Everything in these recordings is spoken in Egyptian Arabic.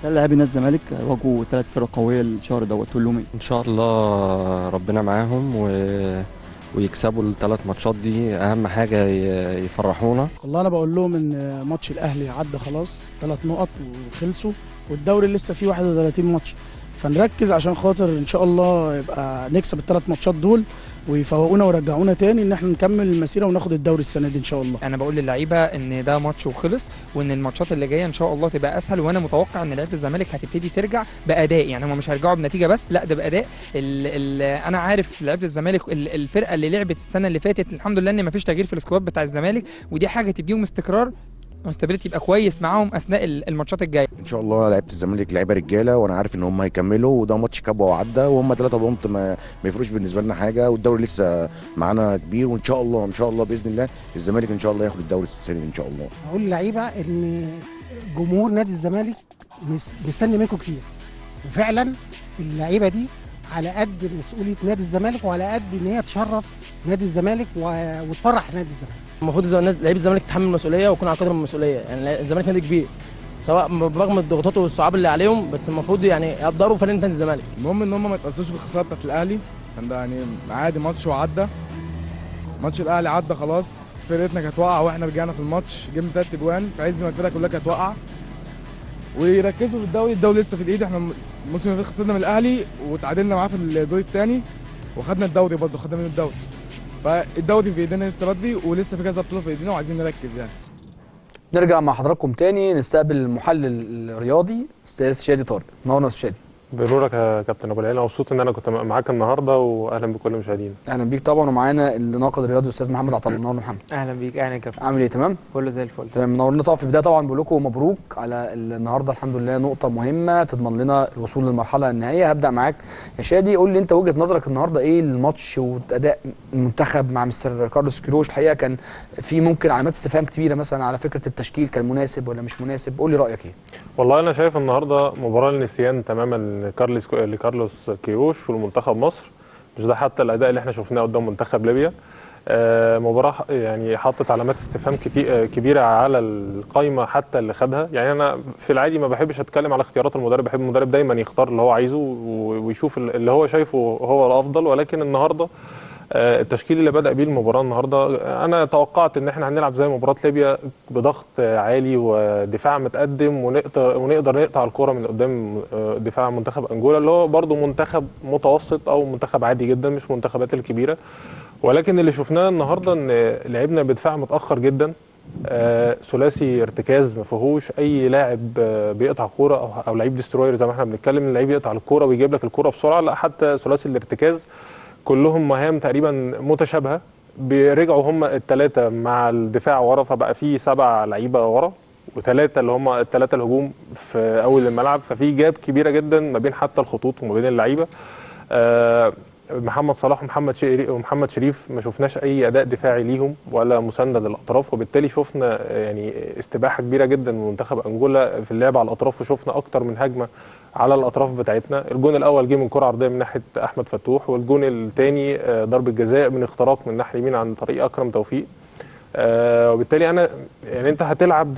هل لاعبي نادي الزمالك واجهوا ثلاث فرق قويه الشهر دوت تقول لهم ايه؟ ان شاء الله ربنا معاهم و... ويكسبوا الثلاث ماتشات دي اهم حاجه ي- يفرحونا والله انا بقول لهم ان ماتش الاهلي عدى خلاص ثلاث نقط وخلصوا والدوري لسه فيه 31 ماتش فنركز عشان خاطر ان شاء الله يبقى نكسب الثلاث ماتشات دول ويفوقونا ويرجعونا تاني ان احنا نكمل المسيره وناخد الدوري السنه دي ان شاء الله انا بقول للعيبه ان ده ماتش وخلص وان الماتشات اللي جايه ان شاء الله تبقى اسهل وانا متوقع ان لعيبه الزمالك هتبتدي ترجع باداء يعني هم مش هيرجعوا بنتيجه بس لا ده باداء ال ال انا عارف لعيبه الزمالك ال- الفرقه اللي لعبت السنه اللي فاتت الحمد لله ان مفيش تغيير في السكواد بتاع الزمالك ودي حاجه تديهم استقرار واستابيليتي يبقى كويس معاهم اثناء ال- الماتشات الجايه ان شاء الله لعيبه الزمالك لعيبه رجاله وانا عارف ان هم هيكملوا وده ماتش كبوه وعدى وهم ثلاثه بونت ما, ما يفرقوش بالنسبه لنا حاجه والدوري لسه معانا كبير وان شاء الله ان شاء الله باذن الله الزمالك ان شاء الله ياخد الدوري السنه دي ان شاء الله هقول للعيبه ان جمهور نادي الزمالك مس- مستني منكم كتير وفعلا اللعيبه دي على قد مسؤوليه نادي الزمالك وعلى قد ان هي تشرف نادي الزمالك و- وتفرح نادي الزمالك المفروض الزمالك- لعيبه الزمالك تتحمل المسؤوليه ويكون على قدر من المسؤوليه يعني الزمالك نادي كبير سواء برغم الضغوطات والصعاب اللي عليهم بس المفروض يعني يقدروا فريق نادي الزمالك المهم ان هم ما يتاثروش بالخساره بتاعت الاهلي كان ده يعني عادي ماتش وعدى ماتش الاهلي عدى خلاص فرقتنا كانت واقعه واحنا رجعنا في الماتش جبنا تلات اجوان في عز ما الفرقه كلها كانت واقعه ويركزوا في الدوري الدوري لسه في الايد احنا الموسم اللي فات خسرنا من الاهلي وتعادلنا معاه في الدور الثاني وخدنا الدوري برضه خدنا منه الدوري فالدوري في ايدينا لسه بدري ولسه في كذا بطوله في ايدينا وعايزين نركز يعني نرجع مع حضراتكم تاني نستقبل المحلل الرياضي استاذ شادي طارق نورنا يا أستاذ شادي بنورك يا كابتن ابو العلا مبسوط ان انا كنت معاك النهارده واهلا بكل المشاهدين اهلا بيك طبعا ومعانا الناقد الرياضي الاستاذ محمد عطله نورنا محمد اهلا بيك اهلا يا كابتن عامل ايه تمام كله زي الفل تمام منورنا طبعا في البدايه طبعا بقول لكم مبروك على النهارده الحمد لله نقطه مهمه تضمن لنا الوصول للمرحله النهائيه هبدا معاك يا شادي قول لي انت وجهه نظرك النهارده ايه الماتش واداء المنتخب مع مستر كارلوس كيروش الحقيقه كان في ممكن علامات استفهام كبيره مثلا على فكره التشكيل كان مناسب ولا مش مناسب قول لي رايك ايه والله انا شايف النهارده مباراه للنسيان تماما لكارلوس لكارلوس كيروش والمنتخب مصر مش ده حتى الاداء اللي احنا شفناه قدام منتخب ليبيا آه، مباراه يعني حطت علامات استفهام كتي- آه، كبيره على القايمه حتى اللي خدها يعني انا في العادي ما بحبش اتكلم على اختيارات المدرب بحب المدرب دايما يختار اللي هو عايزه و- ويشوف اللي هو شايفه هو الافضل ولكن النهارده آه، التشكيل اللي بدا بيه المباراه النهارده آه، انا توقعت ان احنا هنلعب زي مباراه ليبيا بضغط آه، عالي ودفاع متقدم ونقدر ونقدر نقطع الكره من قدام آه، دفاع منتخب انجولا اللي هو برضه منتخب متوسط او منتخب عادي جدا مش منتخبات الكبيره ولكن اللي شفناه النهارده ان لعبنا بدفاع متاخر جدا آه، ثلاثي ارتكاز ما فيهوش اي لاعب آه، بيقطع كوره او او لعيب ديستروير زي ما احنا بنتكلم اللعيب يقطع الكوره ويجيب لك الكوره بسرعه لا حتى ثلاثي الارتكاز كلهم مهام تقريبا متشابهه بيرجعوا هم الثلاثه مع الدفاع ورا فبقى في سبع لعيبه ورا وثلاثه اللي هم الثلاثه الهجوم في اول الملعب ففي جاب كبيره جدا ما بين حتى الخطوط وما بين اللعيبه آه، محمد صلاح ومحمد شريف ومحمد شريف ما شفناش اي اداء دفاعي ليهم ولا مساند للاطراف وبالتالي شفنا يعني استباحه كبيره جدا من منتخب انجولا في اللعب على الاطراف وشفنا اكتر من هجمه على الاطراف بتاعتنا الجون الاول جه من كره عرضيه من ناحيه احمد فتوح والجون الثاني ضربه جزاء من اختراق من الناحيه اليمين عن طريق اكرم توفيق آه وبالتالي انا يعني انت هتلعب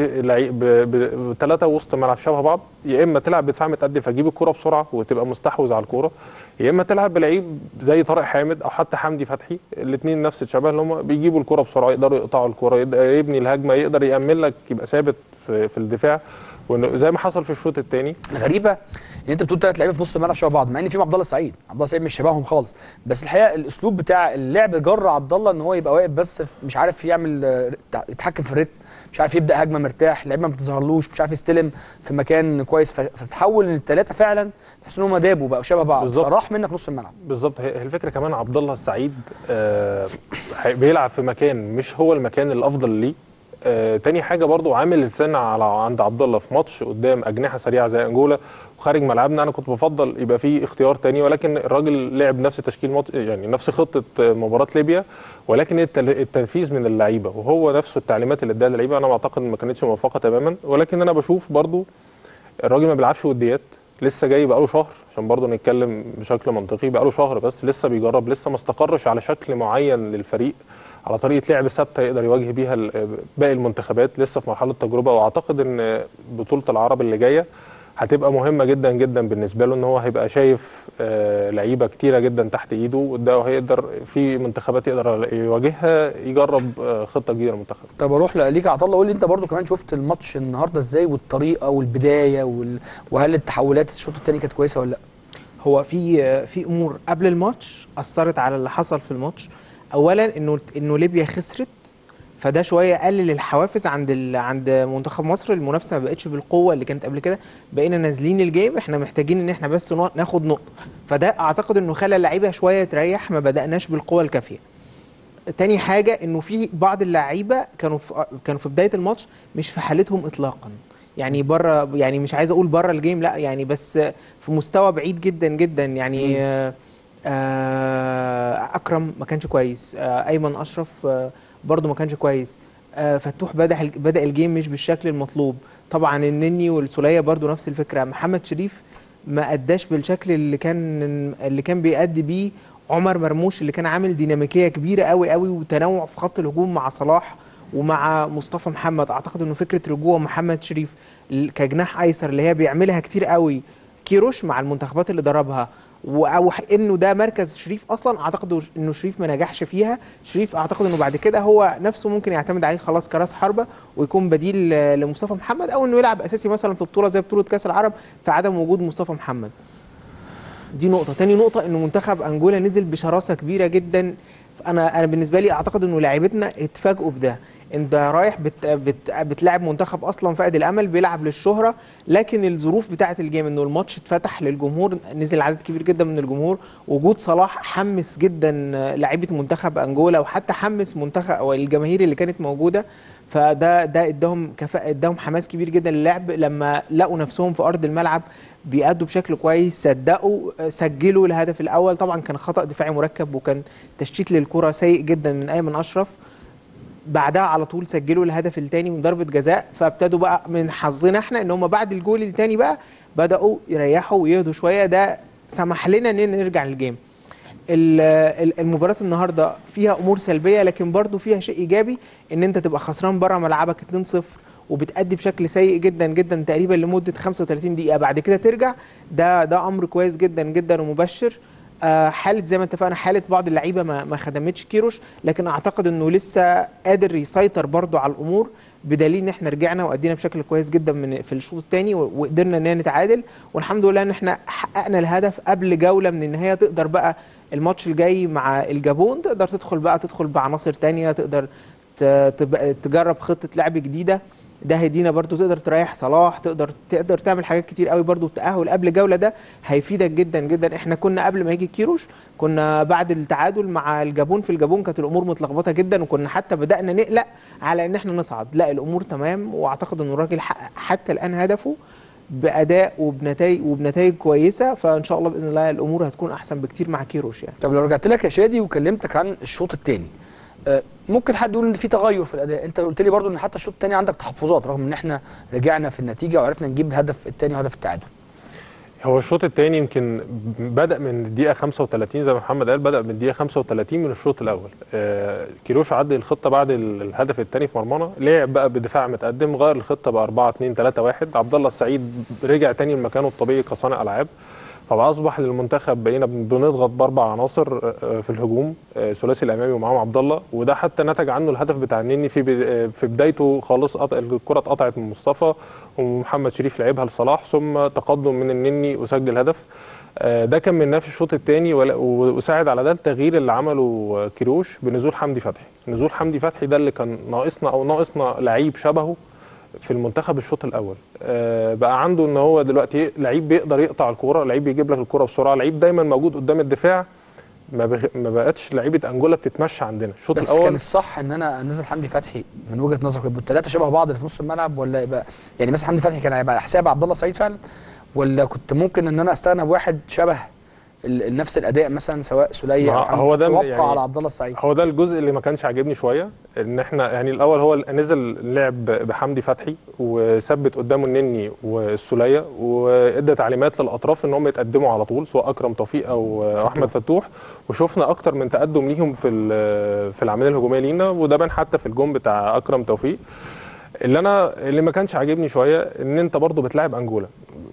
بثلاثه وسط ملعب شبه بعض يا اما تلعب بدفاع متقدم فتجيب الكره بسرعه وتبقى مستحوذ على الكوره يا اما تلعب بلعيب زي طارق حامد او حتى حمدي فتحي الاثنين نفس الشبه اللي هم بيجيبوا الكره بسرعه يقدروا يقطعوا الكره يقدر يبني الهجمه يقدر يامن لك يبقى ثابت في, في الدفاع وزي ما حصل في الشوط الثاني الغريبه ان انت بتقول ثلاث لعيبه في نص الملعب شبه بعض مع ان في عبد الله السعيد عبد الله السعيد مش شبههم خالص بس الحقيقه الاسلوب بتاع اللعب جر عبد الله ان هو يبقى واقف بس مش عارف يعمل يتحكم في الريتم مش عارف يبدا هجمه مرتاح لعيبه ما بتظهرلوش مش عارف يستلم في مكان كويس فتحول الثلاثه فعلا تحس ان هم دابوا بقوا شبه بعض بالظبط. فراح منك نص الملعب بالظبط هي الفكره كمان عبد الله السعيد آه بيلعب في مكان مش هو المكان الافضل ليه آه تاني حاجه برضو عامل السن على عند عبد الله في ماتش قدام اجنحه سريعه زي انجولا وخارج ملعبنا انا كنت بفضل يبقى في اختيار تاني ولكن الراجل لعب نفس تشكيل مط... يعني نفس خطه مباراه ليبيا ولكن التل... التنفيذ من اللعيبه وهو نفسه التعليمات اللي اداها اللعيبه انا بعتقد ما كانتش موفقه تماما ولكن انا بشوف برضو الراجل ما بيلعبش وديات لسه جاي بقاله شهر عشان برضه نتكلم بشكل منطقي بقاله شهر بس لسه بيجرب لسه ما استقرش على شكل معين للفريق على طريقه لعب ثابته يقدر يواجه بيها باقي المنتخبات لسه في مرحله تجربه واعتقد ان بطوله العرب اللي جايه هتبقى مهمه جدا جدا بالنسبه له ان هو هيبقى شايف آه، لعيبه كتيره جدا تحت ايده وده هيقدر في منتخبات يقدر يواجهها يجرب آه، خطه جديده للمنتخب طب اروح ليك عطا الله قول لي انت برضو كمان شفت الماتش النهارده ازاي والطريقه والبدايه وال... وهل التحولات الشوط الثاني كانت كويسه ولا لا هو في في امور قبل الماتش اثرت على اللي حصل في الماتش اولا انه انه ليبيا خسرت فده شويه قلل الحوافز عند ال... عند منتخب مصر المنافسه ما بقتش بالقوه اللي كانت قبل كده بقينا نازلين الجيم احنا محتاجين ان احنا بس نق- ناخد نقطه فده اعتقد انه خلى اللعيبه شويه تريح ما بداناش بالقوه الكافيه تاني حاجه انه في بعض اللعيبه كانوا في كانوا في بدايه الماتش مش في حالتهم اطلاقا يعني بره يعني مش عايز اقول بره الجيم لا يعني بس في مستوى بعيد جدا جدا يعني آه آه اكرم ما كانش كويس آه ايمن اشرف آه برضه ما كانش كويس آه فتوح بدا بدا الجيم مش بالشكل المطلوب طبعا النني والسوليه برضه نفس الفكره محمد شريف ما اداش بالشكل اللي كان اللي كان بيأدي بيه عمر مرموش اللي كان عامل ديناميكيه كبيره قوي قوي وتنوع في خط الهجوم مع صلاح ومع مصطفى محمد اعتقد انه فكره رجوع محمد شريف ال- كجناح ايسر اللي هي بيعملها كتير قوي كيروش مع المنتخبات اللي دربها و- او ح- انه ده مركز شريف اصلا اعتقد انه شريف ما نجحش فيها شريف اعتقد انه بعد كده هو نفسه ممكن يعتمد عليه خلاص كراس حربه ويكون بديل ل- لمصطفى محمد او انه يلعب اساسي مثلا في بطوله زي بطوله كاس العرب في عدم وجود مصطفى محمد دي نقطة، تاني نقطة إنه منتخب أنجولا نزل بشراسة كبيرة جدا، أنا أنا بالنسبة لي أعتقد إنه لاعيبتنا اتفاجئوا بده، أنت رايح بت بت بتلاعب منتخب أصلا فاقد الأمل بيلعب للشهرة، لكن الظروف بتاعة الجيم إنه الماتش اتفتح للجمهور، نزل عدد كبير جدا من الجمهور، وجود صلاح حمس جدا لاعيبة منتخب أنجولا وحتى حمس منتخب أو الجماهير اللي كانت موجودة، فده ده اداهم كفاءة اداهم حماس كبير جدا للعب لما لقوا نفسهم في أرض الملعب بيأدوا بشكل كويس صدقوا آه، سجلوا الهدف الاول طبعا كان خطأ دفاعي مركب وكان تشتيت للكرة سيء جدا من ايمن اشرف بعدها على طول سجلوا الهدف الثاني من ضربة جزاء فابتدوا بقى من حظنا احنا ان هم بعد الجول الثاني بقى بدأوا يريحوا ويهدوا شوية ده سمح لنا ان نرجع للجيم ال- ال- المباراة النهارده فيها امور سلبية لكن برضو فيها شيء ايجابي ان انت تبقى خسران بره ملعبك 2-0 وبتأدي بشكل سيء جدا جدا تقريبا لمدة 35 دقيقة بعد كده ترجع ده ده امر كويس جدا جدا ومبشر آه، حاله زي ما اتفقنا حاله بعض اللعيبه ما ما خدمتش كيروش لكن اعتقد انه لسه قادر يسيطر برضو على الامور بدليل ان احنا رجعنا وادينا بشكل كويس جدا من في الشوط الثاني وقدرنا ان نتعادل والحمد لله ان احنا حققنا الهدف قبل جوله من النهايه تقدر بقى الماتش الجاي مع الجابون تقدر تدخل بقى تدخل بعناصر تانية تقدر ت- تبقى- تجرب خطه لعب جديده ده هيدينا برضو تقدر تريح صلاح تقدر تقدر تعمل حاجات كتير قوي برضو التأهل قبل جولة ده هيفيدك جدا جدا احنا كنا قبل ما يجي كيروش كنا بعد التعادل مع الجابون في الجابون كانت الامور متلخبطه جدا وكنا حتى بدأنا نقلق على ان احنا نصعد لا الامور تمام واعتقد ان الراجل حقق حتى الان هدفه باداء وبنتائج وبنتائج كويسه فان شاء الله باذن الله الامور هتكون احسن بكتير مع كيروش يعني طب لو رجعت لك يا شادي وكلمتك عن الشوط الثاني ممكن حد يقول ان في تغير في الاداء انت قلت لي برضو ان حتى الشوط الثاني عندك تحفظات رغم ان احنا رجعنا في النتيجه وعرفنا نجيب الهدف الثاني وهدف التعادل هو الشوط الثاني يمكن بدأ من الدقيقة 35 زي ما محمد قال بدأ من الدقيقة 35 من الشوط الأول آه كيروش عدل الخطة بعد ال- الهدف الثاني في مرمانا لعب بقى بدفاع متقدم غير الخطة ب 4 2 3 1 عبد الله السعيد رجع تاني لمكانه الطبيعي كصانع ألعاب فأصبح للمنتخب بقينا بنضغط بأربع عناصر آه، في الهجوم آه، ثلاثي الأمامي ومعاهم عبد الله وده حتى نتج عنه الهدف بتاع النني في بد- آه، في بدايته خالص قطع الكرة اتقطعت من مصطفى ومحمد شريف لعبها لصلاح ثم تقدم من النني وسجل هدف آه، ده كان من نفس الشوط الثاني وساعد على ده التغيير اللي عمله آه، كيروش بنزول حمدي فتحي نزول حمدي فتحي ده اللي كان ناقصنا او ناقصنا لعيب شبهه في المنتخب الشوط الاول آه، بقى عنده ان هو دلوقتي لعيب بيقدر يقطع الكوره لعيب بيجيب لك الكوره بسرعه لعيب دايما موجود قدام الدفاع ما, بغ... ما بقتش لعيبه انجولا بتتمشى عندنا الشوط بس الاول كان الصح ان انا انزل حمدي فتحي من وجهه نظرك يبقوا الثلاثه شبه بعض اللي في نص الملعب ولا يبقى يعني مثلا حمدي فتحي كان هيبقى حساب عبد الله السعيد فعلا ولا كنت ممكن ان انا استغنى بواحد شبه ال- نفس الاداء مثلا سواء سوليه ما او حمدي هو ده وابقى يعني- على عبد الله السعيد هو ده الجزء اللي ما كانش عاجبني شويه ان احنا يعني الاول هو نزل لعب بحمدي فتحي وثبت قدامه النني والسوليه وادى تعليمات للاطراف ان هم يتقدموا على طول سواء اكرم توفيق او احمد فتوح وشفنا اكتر من تقدم ليهم في ال- في العمليه الهجوميه لينا وده بان حتى في الجون بتاع اكرم توفيق اللي انا اللي ما كانش عاجبني شويه ان انت برضو بتلاعب انجولا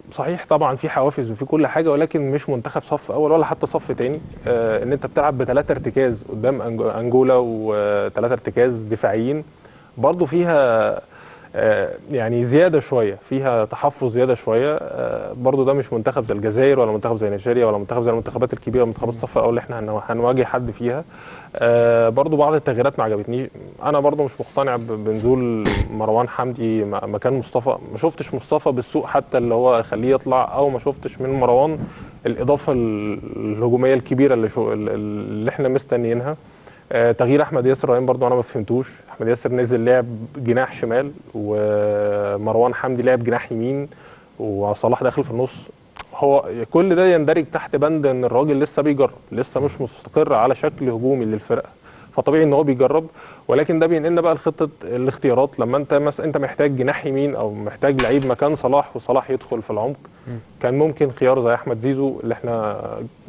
صحيح طبعا في حوافز وفي كل حاجه ولكن مش منتخب صف اول ولا حتى صف تاني آه ان انت بتلعب بثلاثه ارتكاز قدام أنج- انجولا وثلاثه ارتكاز دفاعيين برضو فيها آه يعني زياده شويه فيها تحفظ زياده شويه آه برضو ده مش منتخب زي الجزائر ولا منتخب زي نيجيريا ولا منتخب زي المنتخبات الكبيره منتخبات الصف الاول اللي احنا هن- هنواجه حد فيها آه برضو بعض التغييرات ما عجبتنيش انا برضو مش مقتنع ب- بنزول مروان حمدي م- مكان مصطفى ما شفتش مصطفى بالسوق حتى اللي هو يخليه يطلع او ما شفتش من مروان الاضافه ال- الهجوميه الكبيره اللي, شو اللي احنا مستنيينها آه تغيير احمد ياسر رهين برضو انا ما فهمتوش احمد ياسر نزل لعب جناح شمال ومروان حمدي لعب جناح يمين وصلاح داخل في النص هو كل ده يندرج تحت بند ان الراجل لسه بيجرب لسه مش مستقر على شكل هجومي للفرقه فطبيعي ان هو بيجرب ولكن ده بينقلنا بقى لخطه الاختيارات لما انت مثلا انت محتاج جناح يمين او محتاج لعيب مكان صلاح وصلاح يدخل في العمق كان ممكن خيار زي احمد زيزو اللي احنا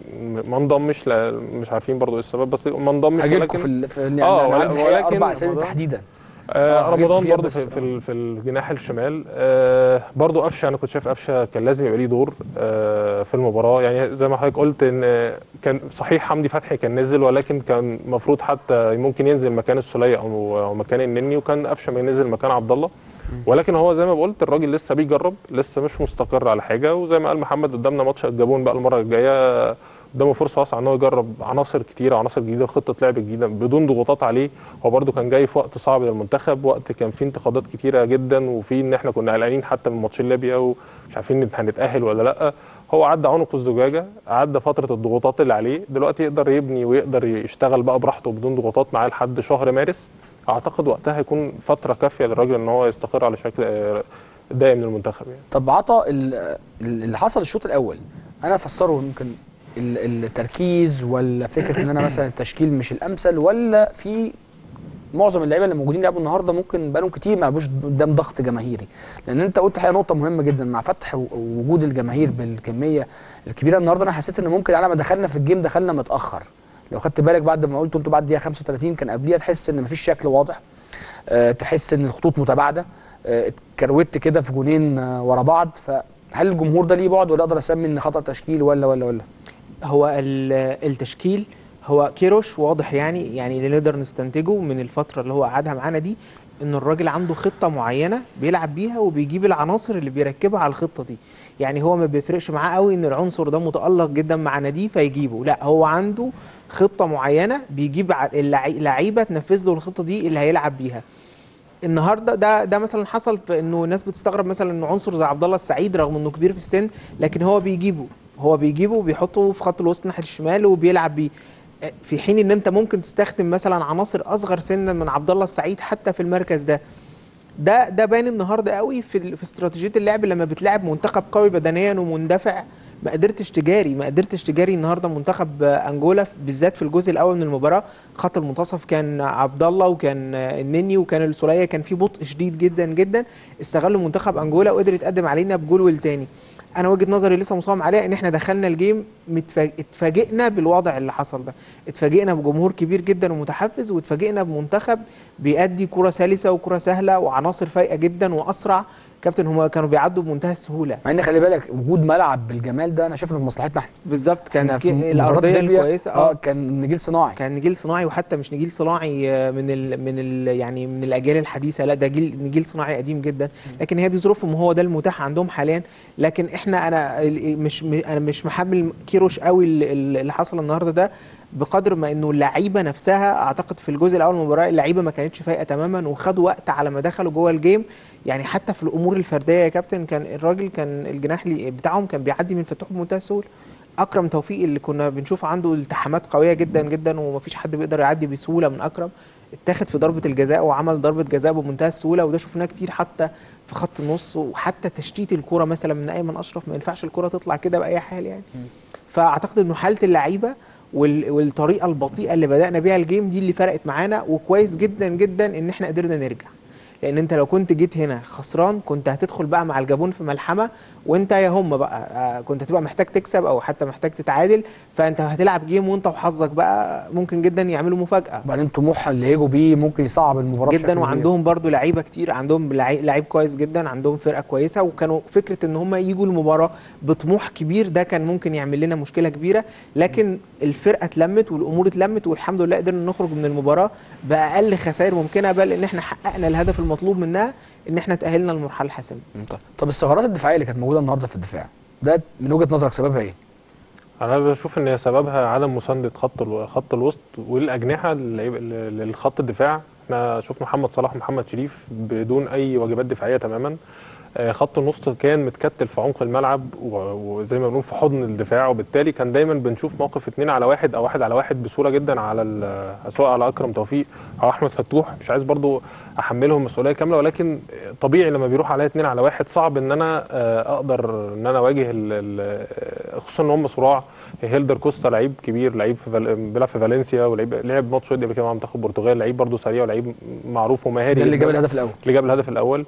ما انضمش لا- مش عارفين برضو ايه السبب بس ما انضمش هاجيلكم في ال... في يعني اه أنا ولا- عندي الحقيقة ولكن اربع اسامي رمضان- تحديدا آه آه، هجيب رمضان فيها برضو بس، في, في, ال- في الجناح الشمال آه برضو قفشه انا كنت شايف قفشه كان لازم يبقى ليه دور آه في المباراه يعني زي ما حضرتك قلت ان آه، كان صحيح حمدي فتحي كان نزل ولكن كان المفروض حتى ممكن ينزل مكان السوليه او او مكان النني وكان قفشه ما ينزل مكان عبد الله ولكن هو زي ما قلت الراجل لسه بيجرب لسه مش مستقر على حاجه وزي ما قال محمد قدامنا ماتش الجابون بقى المره الجايه قدامه فرصه واسعه ان هو يجرب عناصر كتيره عناصر جديده خطه لعب جديده بدون ضغوطات عليه هو برده كان جاي في وقت صعب للمنتخب وقت كان فيه انتقادات كتيره جدا وفي ان احنا كنا قلقانين حتى من ماتشين ليبيا ومش عارفين هنتاهل ولا لا هو عدى عنق الزجاجه عدى فتره الضغوطات اللي عليه دلوقتي يقدر يبني ويقدر يشتغل بقى براحته بدون ضغوطات معاه لحد شهر مارس اعتقد وقتها هيكون فتره كافيه للراجل ان هو يستقر على شكل آه، دائم للمنتخب يعني طب عطا ال- اللي حصل الشوط الاول انا افسره يمكن ال- التركيز ولا فكره ان انا مثلا التشكيل مش الامثل ولا في معظم اللعيبه اللي موجودين لعبوا النهارده ممكن بقالهم كتير ما لعبوش قدام ضغط جماهيري لان انت قلت حاجه نقطه مهمه جدا مع فتح و- وجود الجماهير بالكميه الكبيره النهارده انا حسيت ان ممكن على ما دخلنا في الجيم دخلنا متاخر لو خدت بالك بعد ما قلت انتوا بعد دقيقه 35 كان قبليها تحس ان مفيش شكل واضح آه، تحس ان الخطوط متباعده آه، اتكروت كده في جونين آه، ورا بعض فهل الجمهور ده ليه بعد ولا اقدر اسمي ان خطا تشكيل ولا ولا ولا هو ال- التشكيل هو كيروش واضح يعني يعني اللي نقدر نستنتجه من الفتره اللي هو قعدها معانا دي ان الراجل عنده خطه معينه بيلعب بيها وبيجيب العناصر اللي بيركبها على الخطه دي يعني هو ما بيفرقش معاه قوي ان العنصر ده متالق جدا مع ناديه فيجيبه لا هو عنده خطه معينه بيجيب ع- اللعي- لعيبه تنفذ له الخطه دي اللي هيلعب بيها النهارده ده ده مثلا حصل في انه الناس بتستغرب مثلا انه عنصر زي عبد الله السعيد رغم انه كبير في السن لكن هو بيجيبه هو بيجيبه وبيحطه في خط الوسط ناحيه الشمال وبيلعب بيه في حين ان انت ممكن تستخدم مثلا عناصر اصغر سنا من عبد الله السعيد حتى في المركز ده ده ده باين النهارده قوي في ال- في استراتيجيه اللعب لما بتلعب منتخب قوي بدنيا ومندفع ما قدرتش تجاري ما قدرتش تجاري النهارده منتخب آه، انجولا بالذات في الجزء الاول من المباراه خط المنتصف كان عبد الله وكان آه، النني وكان السوليه كان في بطء شديد جدا جدا استغلوا منتخب انجولا وقدر يتقدم علينا بجول والتاني انا وجهه نظري لسه مصمم عليها ان احنا دخلنا الجيم متفاج... اتفاجئنا بالوضع اللي حصل ده اتفاجئنا بجمهور كبير جدا ومتحفز واتفاجئنا بمنتخب بيأدي كرة سلسة وكرة سهلة وعناصر فايقة جدا وأسرع كابتن هما كانوا بيعدوا بمنتهى السهولة مع ان خلي بالك وجود ملعب بالجمال ده انا شايف انه في مصلحتنا احنا بالظبط كان إحنا كي- في مباراة الأرضية ليبيا، الكويسة اه كان نجيل صناعي كان نجيل صناعي وحتى مش نجيل صناعي آه، من ال من ال يعني من الاجيال الحديثه لا ده جيل نجيل صناعي قديم جدا لكن هي دي ظروفهم هو ده المتاح عندهم حاليا لكن احنا انا ال- مش م- انا مش محمل كيروش قوي ال- ال- اللي حصل النهارده ده بقدر ما انه اللعيبه نفسها اعتقد في الجزء الاول من المباراه اللعيبه ما كانتش فايقه تماما وخدوا وقت على ما دخلوا جوه الجيم يعني حتى في الامور الفرديه يا كابتن كان الراجل كان الجناح لي- بتاعهم كان بيعدي من فتوح بمنتهى السهوله اكرم توفيق اللي كنا بنشوف عنده التحامات قويه جدا جدا ومفيش حد بيقدر يعدي بسهوله من اكرم اتاخد في ضربه الجزاء وعمل ضربه جزاء بمنتهى السهوله وده شفناه كتير حتى في خط النص وحتى تشتيت الكوره مثلا من ايمن اشرف ما ينفعش الكوره تطلع كده باي حال يعني فاعتقد انه حاله اللعيبه وال- والطريقه البطيئه اللي بدانا بيها الجيم دي اللي فرقت معانا وكويس جدا جدا ان احنا قدرنا نرجع لان انت لو كنت جيت هنا خسران كنت هتدخل بقى مع الجابون في ملحمه وانت يا هم بقى آه، كنت هتبقى محتاج تكسب او حتى محتاج تتعادل فانت هتلعب جيم وانت وحظك بقى ممكن جدا يعملوا مفاجاه وبعدين طموح اللي هيجوا بيه ممكن يصعب المباراه بشكل جدا كبير. وعندهم برضو لعيبه كتير عندهم لعي- لعيب كويس جدا عندهم فرقه كويسه وكانوا فكره ان هم يجوا المباراه بطموح كبير ده كان ممكن يعمل لنا مشكله كبيره لكن الفرقه اتلمت والامور اتلمت والحمد لله قدرنا نخرج من المباراه باقل خسائر ممكنه بل ان احنا حققنا الهدف المطلوب منها ان احنا تاهلنا للمرحله الحاسمه طيب. طب الثغرات الدفاعيه اللي كانت موجوده النهارده في الدفاع ده من وجهه نظرك سببها ايه؟ انا بشوف ان هي سببها عدم مسانده خط الو- خط الوسط والاجنحه للعيب- للخط الدفاع احنا شفنا محمد صلاح ومحمد شريف بدون اي واجبات دفاعيه تماما آه، خط النص كان متكتل في عمق الملعب و- وزي ما بنقول في حضن الدفاع وبالتالي كان دايما بنشوف موقف اتنين على واحد او واحد على واحد بسهوله جدا على ال- سواء على اكرم توفيق او احمد فتوح مش عايز برضو احملهم مسؤوليه كامله ولكن طبيعي لما بيروح عليا اتنين على واحد صعب ان انا آه، اقدر ان انا اواجه ال- ال- خصوصا ان هم صراع هيلدر كوستا لعيب كبير لعيب في فال... بيلعب في فالنسيا ولعيب لعب ماتش ودي قبل كده مع منتخب البرتغال لعيب برضه سريع ولعيب معروف ومهاري ده اللي جداً. جاب الهدف الاول اللي جاب الهدف الاول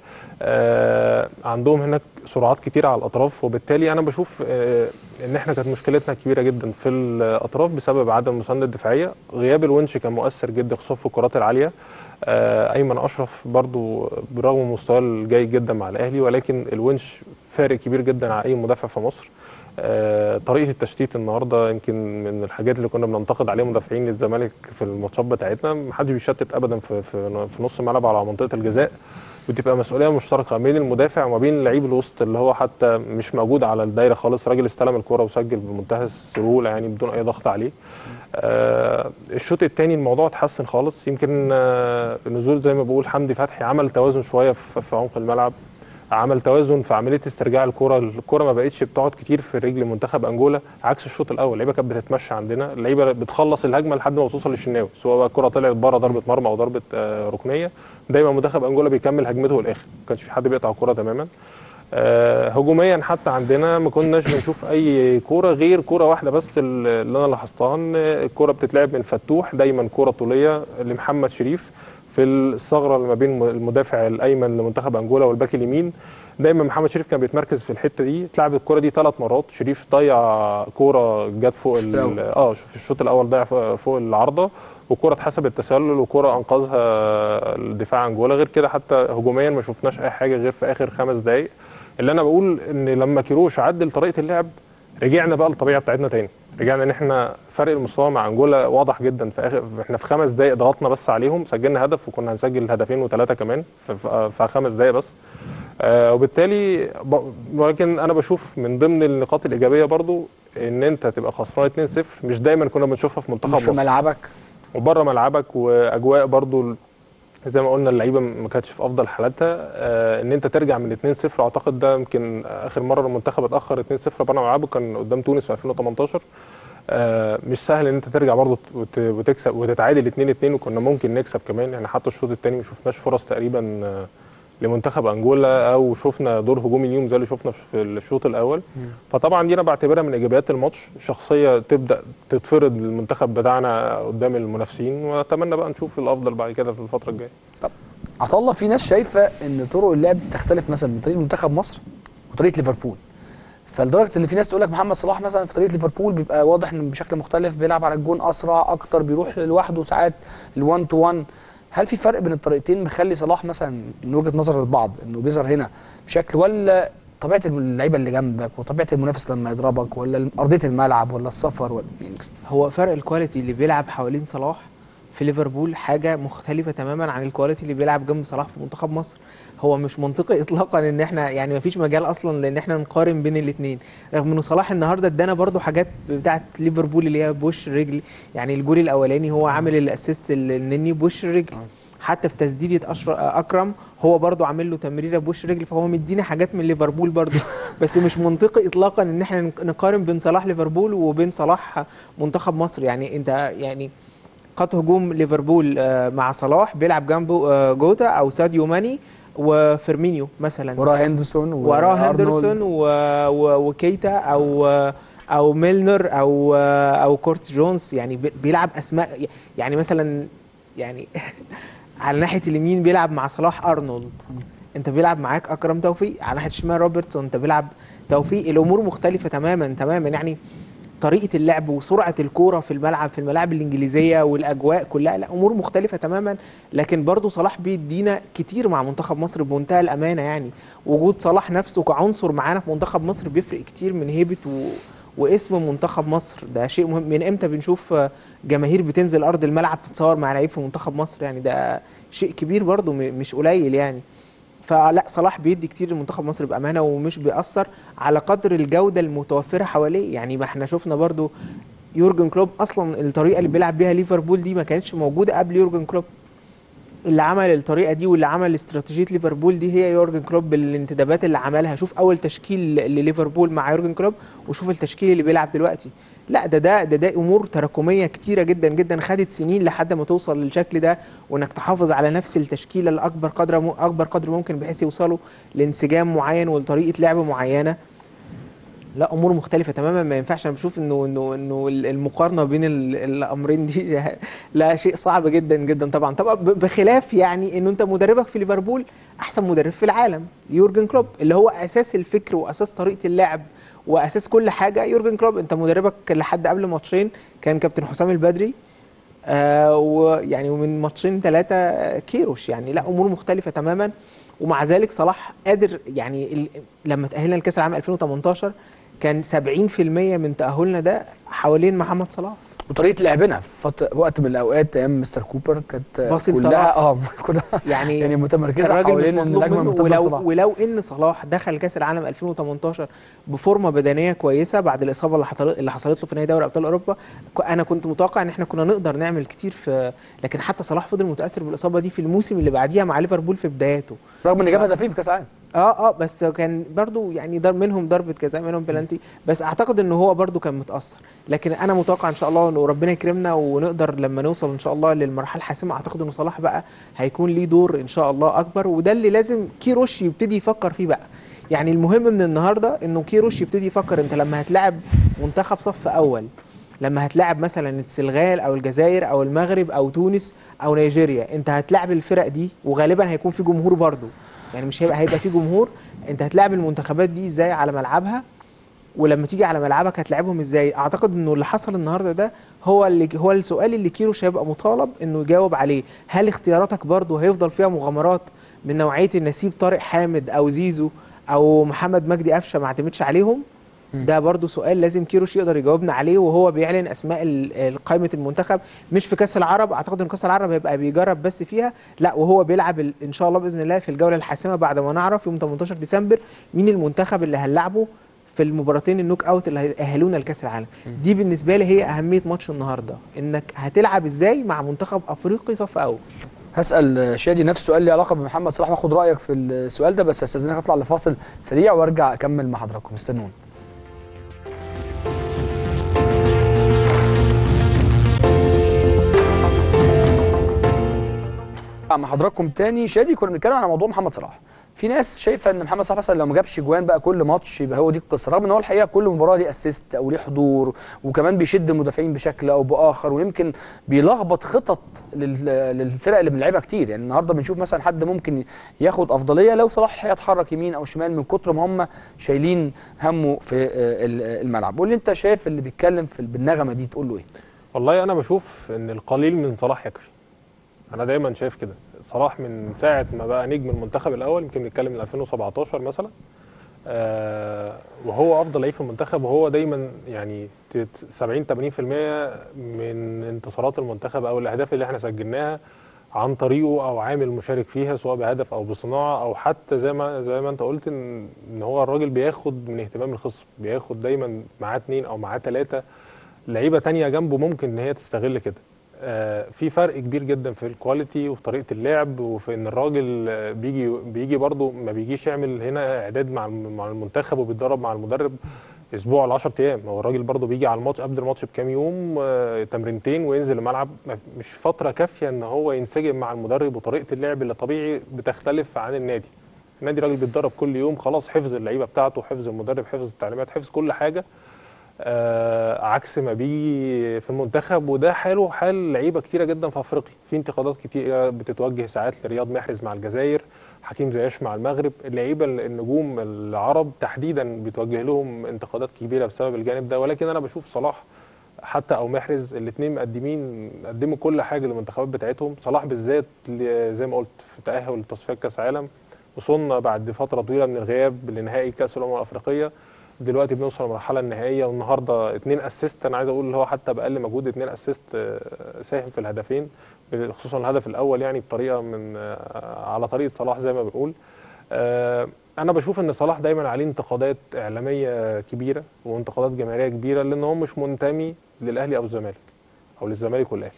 آه عندهم هناك سرعات كتيره على الاطراف وبالتالي انا بشوف آه ان احنا كانت مشكلتنا كبيره جدا في الاطراف بسبب عدم المسانده الدفاعيه غياب الونش كان مؤثر جدا خصوصا في الكرات العاليه آه ايمن اشرف برضو برغم مستواه الجيد جدا مع الاهلي ولكن الونش فارق كبير جدا عن اي مدافع في مصر آه، طريقه التشتيت النهارده يمكن من الحاجات اللي كنا بننتقد عليها مدافعين للزمالك في الماتشات بتاعتنا محدش بيشتت ابدا في في, في نص الملعب على منطقه الجزاء وتبقى مسؤوليه مشتركه بين المدافع وما بين لعيب الوسط اللي هو حتى مش موجود على الدايره خالص راجل استلم الكره وسجل بمنتهى السهوله يعني بدون اي ضغط عليه آه الشوط الثاني الموضوع اتحسن خالص يمكن آه النزول زي ما بقول حمدي فتحي عمل توازن شويه في, في عمق الملعب عمل توازن في عمليه استرجاع الكره الكره ما بقتش بتقعد كتير في رجل منتخب انجولا عكس الشوط الاول اللعيبه كانت بتتمشى عندنا اللعيبه بتخلص الهجمه لحد ما توصل للشناوي سواء بقى الكره طلعت بره ضربه مرمى او ضربه آه ركنيه دايما منتخب انجولا بيكمل هجمته للاخر ما كانش في حد بيقطع الكره تماما آه هجوميا حتى عندنا ما كناش بنشوف اي كوره غير كوره واحده بس اللي انا لاحظتها ان الكوره بتتلعب من فتوح دايما كوره طوليه لمحمد شريف في الثغره اللي ما بين المدافع الايمن لمنتخب انجولا والباك اليمين دايما محمد شريف كان بيتمركز في الحته دي اتلعب الكوره دي ثلاث مرات شريف ضيع كوره جت فوق الشوط الأول. اه في الشوط الاول ضيع فوق فوق العارضه وكوره اتحسبت تسلل وكوره انقذها الدفاع انجولا غير كده حتى هجوميا ما شفناش اي حاجه غير في اخر خمس دقائق اللي انا بقول ان لما كيروش عدل طريقه اللعب رجعنا بقى للطبيعه بتاعتنا تاني رجعنا ان احنا فرق المستوى مع انجولا واضح جدا في اخر احنا في خمس دقائق ضغطنا بس عليهم سجلنا هدف وكنا هنسجل هدفين وثلاثه كمان في, في, في خمس دقائق بس آه وبالتالي ب... ولكن انا بشوف من ضمن النقاط الايجابيه برضو ان انت تبقى خسران 2-0 مش دايما كنا بنشوفها في منتخب مش في مصر ملعبك وبره ملعبك واجواء برضو زي ما قلنا اللعيبه ما كانتش في افضل حالاتها آه ان انت ترجع من 2-0 اعتقد ده يمكن اخر مره المنتخب اتاخر 2-0 بره ملعبه كان قدام تونس في 2018 آه مش سهل ان انت ترجع برضه وت- وتكسب وتتعادل 2-2 وكنا ممكن نكسب كمان يعني حتى الشوط الثاني ما شفناش فرص تقريبا آه، لمنتخب انجولا او شفنا دور هجومي ليهم زي اللي شفنا في الشوط الاول فطبعا دي انا بعتبرها من ايجابيات الماتش شخصيه تبدا تتفرض للمنتخب بتاعنا قدام المنافسين واتمنى بقى نشوف الافضل بعد كده في الفتره الجايه عطا الله في ناس شايفه ان طرق اللعب تختلف مثلا من طريقه منتخب مصر وطريقه ليفربول فلدرجه ان في ناس تقول لك محمد صلاح مثلا في طريقه ليفربول بيبقى واضح انه بشكل مختلف بيلعب على الجون اسرع اكتر بيروح لوحده ساعات ال1 تو 1 هل في فرق بين الطريقتين مخلي صلاح مثلا من وجهه نظر البعض انه بيظهر هنا بشكل ولا طبيعه اللعيبه اللي جنبك وطبيعه المنافس لما يضربك ولا ارضيه الملعب ولا السفر ولا يعني هو فرق الكواليتي اللي بيلعب حوالين صلاح في ليفربول حاجه مختلفه تماما عن الكواليتي اللي بيلعب جنب صلاح في منتخب مصر هو مش منطقي اطلاقا ان احنا يعني مفيش مجال اصلا لان احنا نقارن بين الاثنين رغم ان صلاح النهارده ادانا برضو حاجات بتاعه ليفربول اللي هي بوش الرجل يعني الجول الاولاني هو عامل الاسيست النني بوش الرجل حتى في تسديده أشر... اكرم هو برضو عامل له تمريره بوش رجل فهو مدينا حاجات من ليفربول برضو بس مش منطقي اطلاقا ان احنا نق- نقارن بين صلاح ليفربول وبين صلاح منتخب مصر يعني انت يعني خط هجوم ليفربول آه، مع صلاح بيلعب جنبه آه، جوتا او ساديو ماني وفيرمينيو مثلا وراه هندرسون وراه وأرنولد. هندرسون و... و... وكيتا او او ميلنر او او كورت جونز يعني بي- بيلعب اسماء يعني مثلا يعني على ناحيه اليمين بيلعب مع صلاح ارنولد انت بيلعب معاك اكرم توفيق على ناحيه الشمال روبرتسون انت بيلعب توفيق الامور مختلفه تماما تماما يعني طريقه اللعب وسرعه الكوره في الملعب في الملاعب الانجليزيه والاجواء كلها لا امور مختلفه تماما لكن برضو صلاح بيدينا كتير مع منتخب مصر بمنتهى الامانه يعني وجود صلاح نفسه كعنصر معانا في منتخب مصر بيفرق كتير من هيبه و... واسم منتخب مصر ده شيء مهم من امتى بنشوف جماهير بتنزل ارض الملعب تتصور مع لعيب في منتخب مصر يعني ده شيء كبير برضو م- مش قليل يعني فلا صلاح بيدي كتير لمنتخب مصر بامانه ومش بيأثر على قدر الجوده المتوفره حواليه يعني ما احنا شفنا برضو يورجن كلوب اصلا الطريقه اللي بيلعب بيها ليفربول دي ما كانتش موجوده قبل يورجن كلوب اللي عمل الطريقه دي واللي عمل استراتيجيه ليفربول دي هي يورجن كلوب بالانتدابات اللي عملها شوف اول تشكيل لليفربول مع يورجن كلوب وشوف التشكيل اللي بيلعب دلوقتي لا ده ده ده, ده امور تراكميه كتيره جدا جدا خدت سنين لحد ما توصل للشكل ده وانك تحافظ على نفس التشكيله لاكبر قدر م... اكبر قدر ممكن بحيث يوصلوا لانسجام معين ولطريقه لعب معينه لا امور مختلفه تماما ما ينفعش انا بشوف انه انه انه المقارنه بين ال- الامرين دي لا شيء صعب جدا جدا طبعا طبعا ب- بخلاف يعني انه انت مدربك في ليفربول احسن مدرب في العالم يورجن كلوب اللي هو اساس الفكر واساس طريقه اللعب واساس كل حاجه يورجن كلوب انت مدربك لحد قبل ماتشين كان كابتن حسام البدري آه ويعني ومن ماتشين ثلاثه كيروش يعني لا امور مختلفه تماما ومع ذلك صلاح قادر يعني ال- لما تاهلنا لكاس العالم 2018 كان 70% من تاهلنا ده حوالين محمد صلاح وطريقه لعبنا في فت... وقت من الاوقات ايام مستر كوبر كانت باصي كلها لصلاح. اه كلها يعني يعني متمركزه الراجل مش حوالين ان مطلوب الهجمه منه بتفضل ولو صلاح ولو ان صلاح دخل كاس العالم 2018 بفورمه بدنيه كويسه بعد الاصابه اللي حصلت اللي حصلت له في نهائي دوري ابطال اوروبا ك- انا كنت متوقع ان احنا كنا نقدر نعمل كتير في لكن حتى صلاح فضل متاثر بالاصابه دي في الموسم اللي بعديها مع ليفربول في بداياته رغم ان جاب هدفين في كاس العالم اه اه بس كان برضو يعني ضرب منهم ضربه جزاء منهم بلانتي بس اعتقد ان هو برضو كان متاثر لكن انا متوقع ان شاء الله انه ربنا يكرمنا ونقدر لما نوصل ان شاء الله للمرحله الحاسمه اعتقد ان صلاح بقى هيكون ليه دور ان شاء الله اكبر وده اللي لازم كيروش يبتدي يفكر فيه بقى يعني المهم من النهارده انه كيروش يبتدي يفكر انت لما هتلاعب منتخب صف اول لما هتلاعب مثلا السنغال او الجزائر او المغرب او تونس او نيجيريا انت هتلاعب الفرق دي وغالبا هيكون في جمهور برضو يعني مش هيبقى هيبقى في جمهور انت هتلاعب المنتخبات دي ازاي على ملعبها ولما تيجي على ملعبك هتلعبهم ازاي اعتقد انه اللي حصل النهارده ده هو اللي هو السؤال اللي كيروش هيبقى مطالب انه يجاوب عليه هل اختياراتك برضو هيفضل فيها مغامرات من نوعيه النسيب طارق حامد او زيزو او محمد مجدي قفشه ما اعتمدش عليهم ده برضو سؤال لازم كيروش يقدر يجاوبنا عليه وهو بيعلن اسماء ال- ال- قائمه المنتخب مش في كاس العرب اعتقد ان كاس العرب هيبقى بيجرب بس فيها لا وهو بيلعب ال- ان شاء الله باذن الله في الجوله الحاسمه بعد ما نعرف يوم 18 ديسمبر مين المنتخب اللي هنلعبه في المباراتين النوك اوت اللي هيأهلونا لكاس العالم دي بالنسبه لي هي اهميه ماتش النهارده انك هتلعب ازاي مع منتخب افريقي صف اول هسال شادي نفس السؤال ليه علاقه بمحمد صلاح واخد رايك في السؤال ده بس استاذنك اطلع لفاصل سريع وارجع اكمل مع حضراتكم استنوني مع حضراتكم تاني شادي كنا بنتكلم على موضوع محمد صلاح في ناس شايفه ان محمد صلاح مثلا لو ما جابش جوان بقى كل ماتش يبقى هو دي القصه رغم ان هو الحقيقه كل مباراه ليه اسيست او ليه حضور وكمان بيشد المدافعين بشكل او باخر ويمكن بيلخبط خطط لل- للفرق اللي بنلعبها كتير يعني النهارده بنشوف مثلا حد ممكن ياخد افضليه لو صلاح الحقيقه اتحرك يمين او شمال من كتر ما هم شايلين همه في آه، ال- الملعب قول لي انت شايف اللي بيتكلم في بالنغمه دي تقول له ايه والله انا بشوف ان القليل من صلاح يكفي انا دايما شايف كده صلاح من ساعه ما بقى نجم المنتخب الاول يمكن نتكلم من 2017 مثلا آه وهو افضل لعيب في المنتخب وهو دايما يعني تت- 70 80% من انتصارات المنتخب او الاهداف اللي احنا سجلناها عن طريقه او عامل مشارك فيها سواء بهدف او بصناعه او حتى زي ما زي ما انت قلت ان ان هو الراجل بياخد من اهتمام الخصم بياخد دايما معاه اتنين او معاه ثلاثه لعيبه تانية جنبه ممكن ان هي تستغل كده آه، في فرق كبير جدا في الكواليتي وفي طريقه اللعب وفي ان الراجل آه، بيجي بيجي برضه ما بيجيش يعمل هنا اعداد مع الم- مع المنتخب وبيتدرب مع المدرب اسبوع ل 10 ايام هو الراجل برضه بيجي على الماتش قبل الماتش بكام يوم آه، تمرينتين وينزل الملعب ما- مش فتره كافيه ان هو ينسجم مع المدرب وطريقه اللعب اللي طبيعي بتختلف عن النادي النادي راجل بيتدرب كل يوم خلاص حفظ اللعيبه بتاعته حفظ المدرب حفظ التعليمات حفظ كل حاجه آه عكس ما بيجي في المنتخب وده حاله حال لعيبه كتيره جدا في افريقيا في انتقادات كتيره بتتوجه ساعات لرياض محرز مع الجزائر حكيم زياش مع المغرب اللعيبه النجوم العرب تحديدا بيتوجه لهم انتقادات كبيره بسبب الجانب ده ولكن انا بشوف صلاح حتى او محرز الاثنين مقدمين قدموا كل حاجه للمنتخبات بتاعتهم صلاح بالذات ل- زي ما قلت في تاهل لتصفيات كاس عالم وصلنا بعد فتره طويله من الغياب لنهائي كاس الامم الافريقيه دلوقتي بنوصل للمرحله النهائيه والنهارده اتنين اسيست انا عايز اقول اللي هو حتى باقل مجهود اتنين اسيست آه، ساهم في الهدفين خصوصا الهدف الاول يعني بطريقه من آه، على طريقه صلاح زي ما بنقول آه، انا بشوف ان صلاح دايما عليه انتقادات اعلاميه كبيره وانتقادات جماهيريه كبيره لان هو مش منتمي للاهلي او الزمالك او للزمالك والاهلي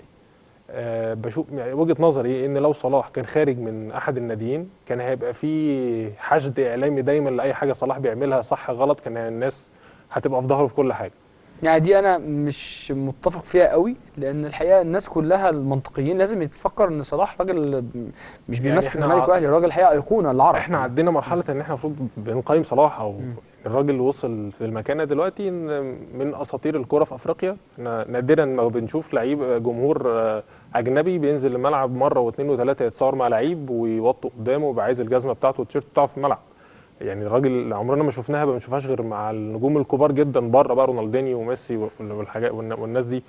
أه بشوف يعني وجهه نظري ان لو صلاح كان خارج من احد الناديين كان هيبقى في حشد اعلامي دايما لاي حاجه صلاح بيعملها صح غلط كان الناس هتبقى في ظهره في كل حاجه يعني دي انا مش متفق فيها قوي لان الحقيقه الناس كلها المنطقيين لازم يتفكر ان صلاح راجل مش يعني بيمثل إحنا الزمالك ع- واهلي الراجل الحقيقه ايقونه العرب احنا عدينا مرحله ان احنا المفروض بنقيم صلاح او الراجل اللي وصل في المكانه دلوقتي إن من اساطير الكره في افريقيا احنا نادرا ما بنشوف لعيب جمهور آه، اجنبي بينزل الملعب مره واثنين وثلاثه يتصور مع لعيب ويوطوا قدامه ويبقى عايز الجزمه بتاعته والتيشيرت بتاعه في الملعب يعني الراجل عمرنا ما شفناها ما بنشوفهاش غير مع النجوم الكبار جدا بره بقى رونالدينيو وميسي والحاجات والناس دي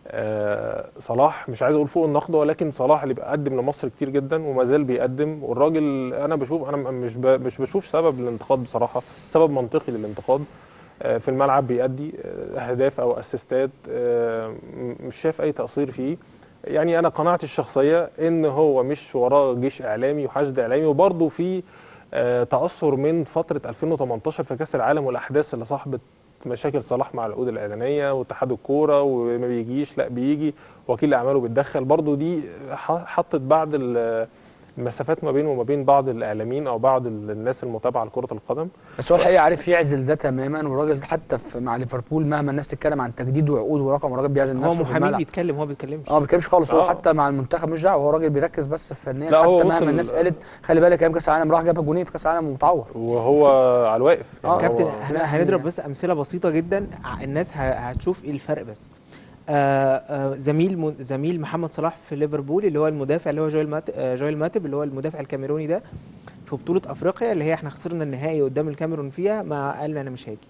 آه، صلاح مش عايز اقول فوق النقد ولكن صلاح اللي بيقدم لمصر كتير جدا وما زال بيقدم والراجل انا بشوف انا مش ب- مش بشوف سبب للانتقاد بصراحه سبب منطقي للانتقاد آه، في الملعب بيأدي آه، اهداف او اسيستات آه، م- مش شايف اي تقصير فيه يعني انا قناعتي الشخصيه ان هو مش وراه جيش اعلامي وحشد اعلامي وبرضه في آه، تاثر من فتره 2018 في كاس العالم والاحداث اللي صاحبت مشاكل صلاح مع العقود الاعلانيه واتحاد الكوره وما بيجيش لا بيجي وكيل اعماله بيتدخل برضه دي ح- حطت بعض ال- المسافات ما بينه وما بين بعض الاعلاميين او بعض ال- الناس المتابعه لكره القدم بس هو الحقيقه عارف يعزل ده تماما والراجل حتى في مع ليفربول مهما الناس تتكلم عن تجديد وعقود ورقم الراجل بيعزل هو نفسه في محامي الملعب بيتكلم هو ما بيتكلمش اه ما بيتكلمش خالص هو آه. حتى مع المنتخب مش دعوه هو راجل بيركز بس فنيا لا، حتى هو مهما وصل- الناس قالت خلي بالك ايام كاس العالم راح جاب جونين في كاس العالم ومتعور وهو على الواقف آه. كابتن هو- احنا هنضرب بس امثله بسيطه جدا ع- الناس ه- هتشوف ايه الفرق بس آه آه زميل م- زميل محمد صلاح في ليفربول اللي هو المدافع اللي هو جويل مات آه جويل ماتب اللي هو المدافع الكاميروني ده في بطوله افريقيا اللي هي احنا خسرنا النهائي قدام الكاميرون فيها ما قال انا مش هاجي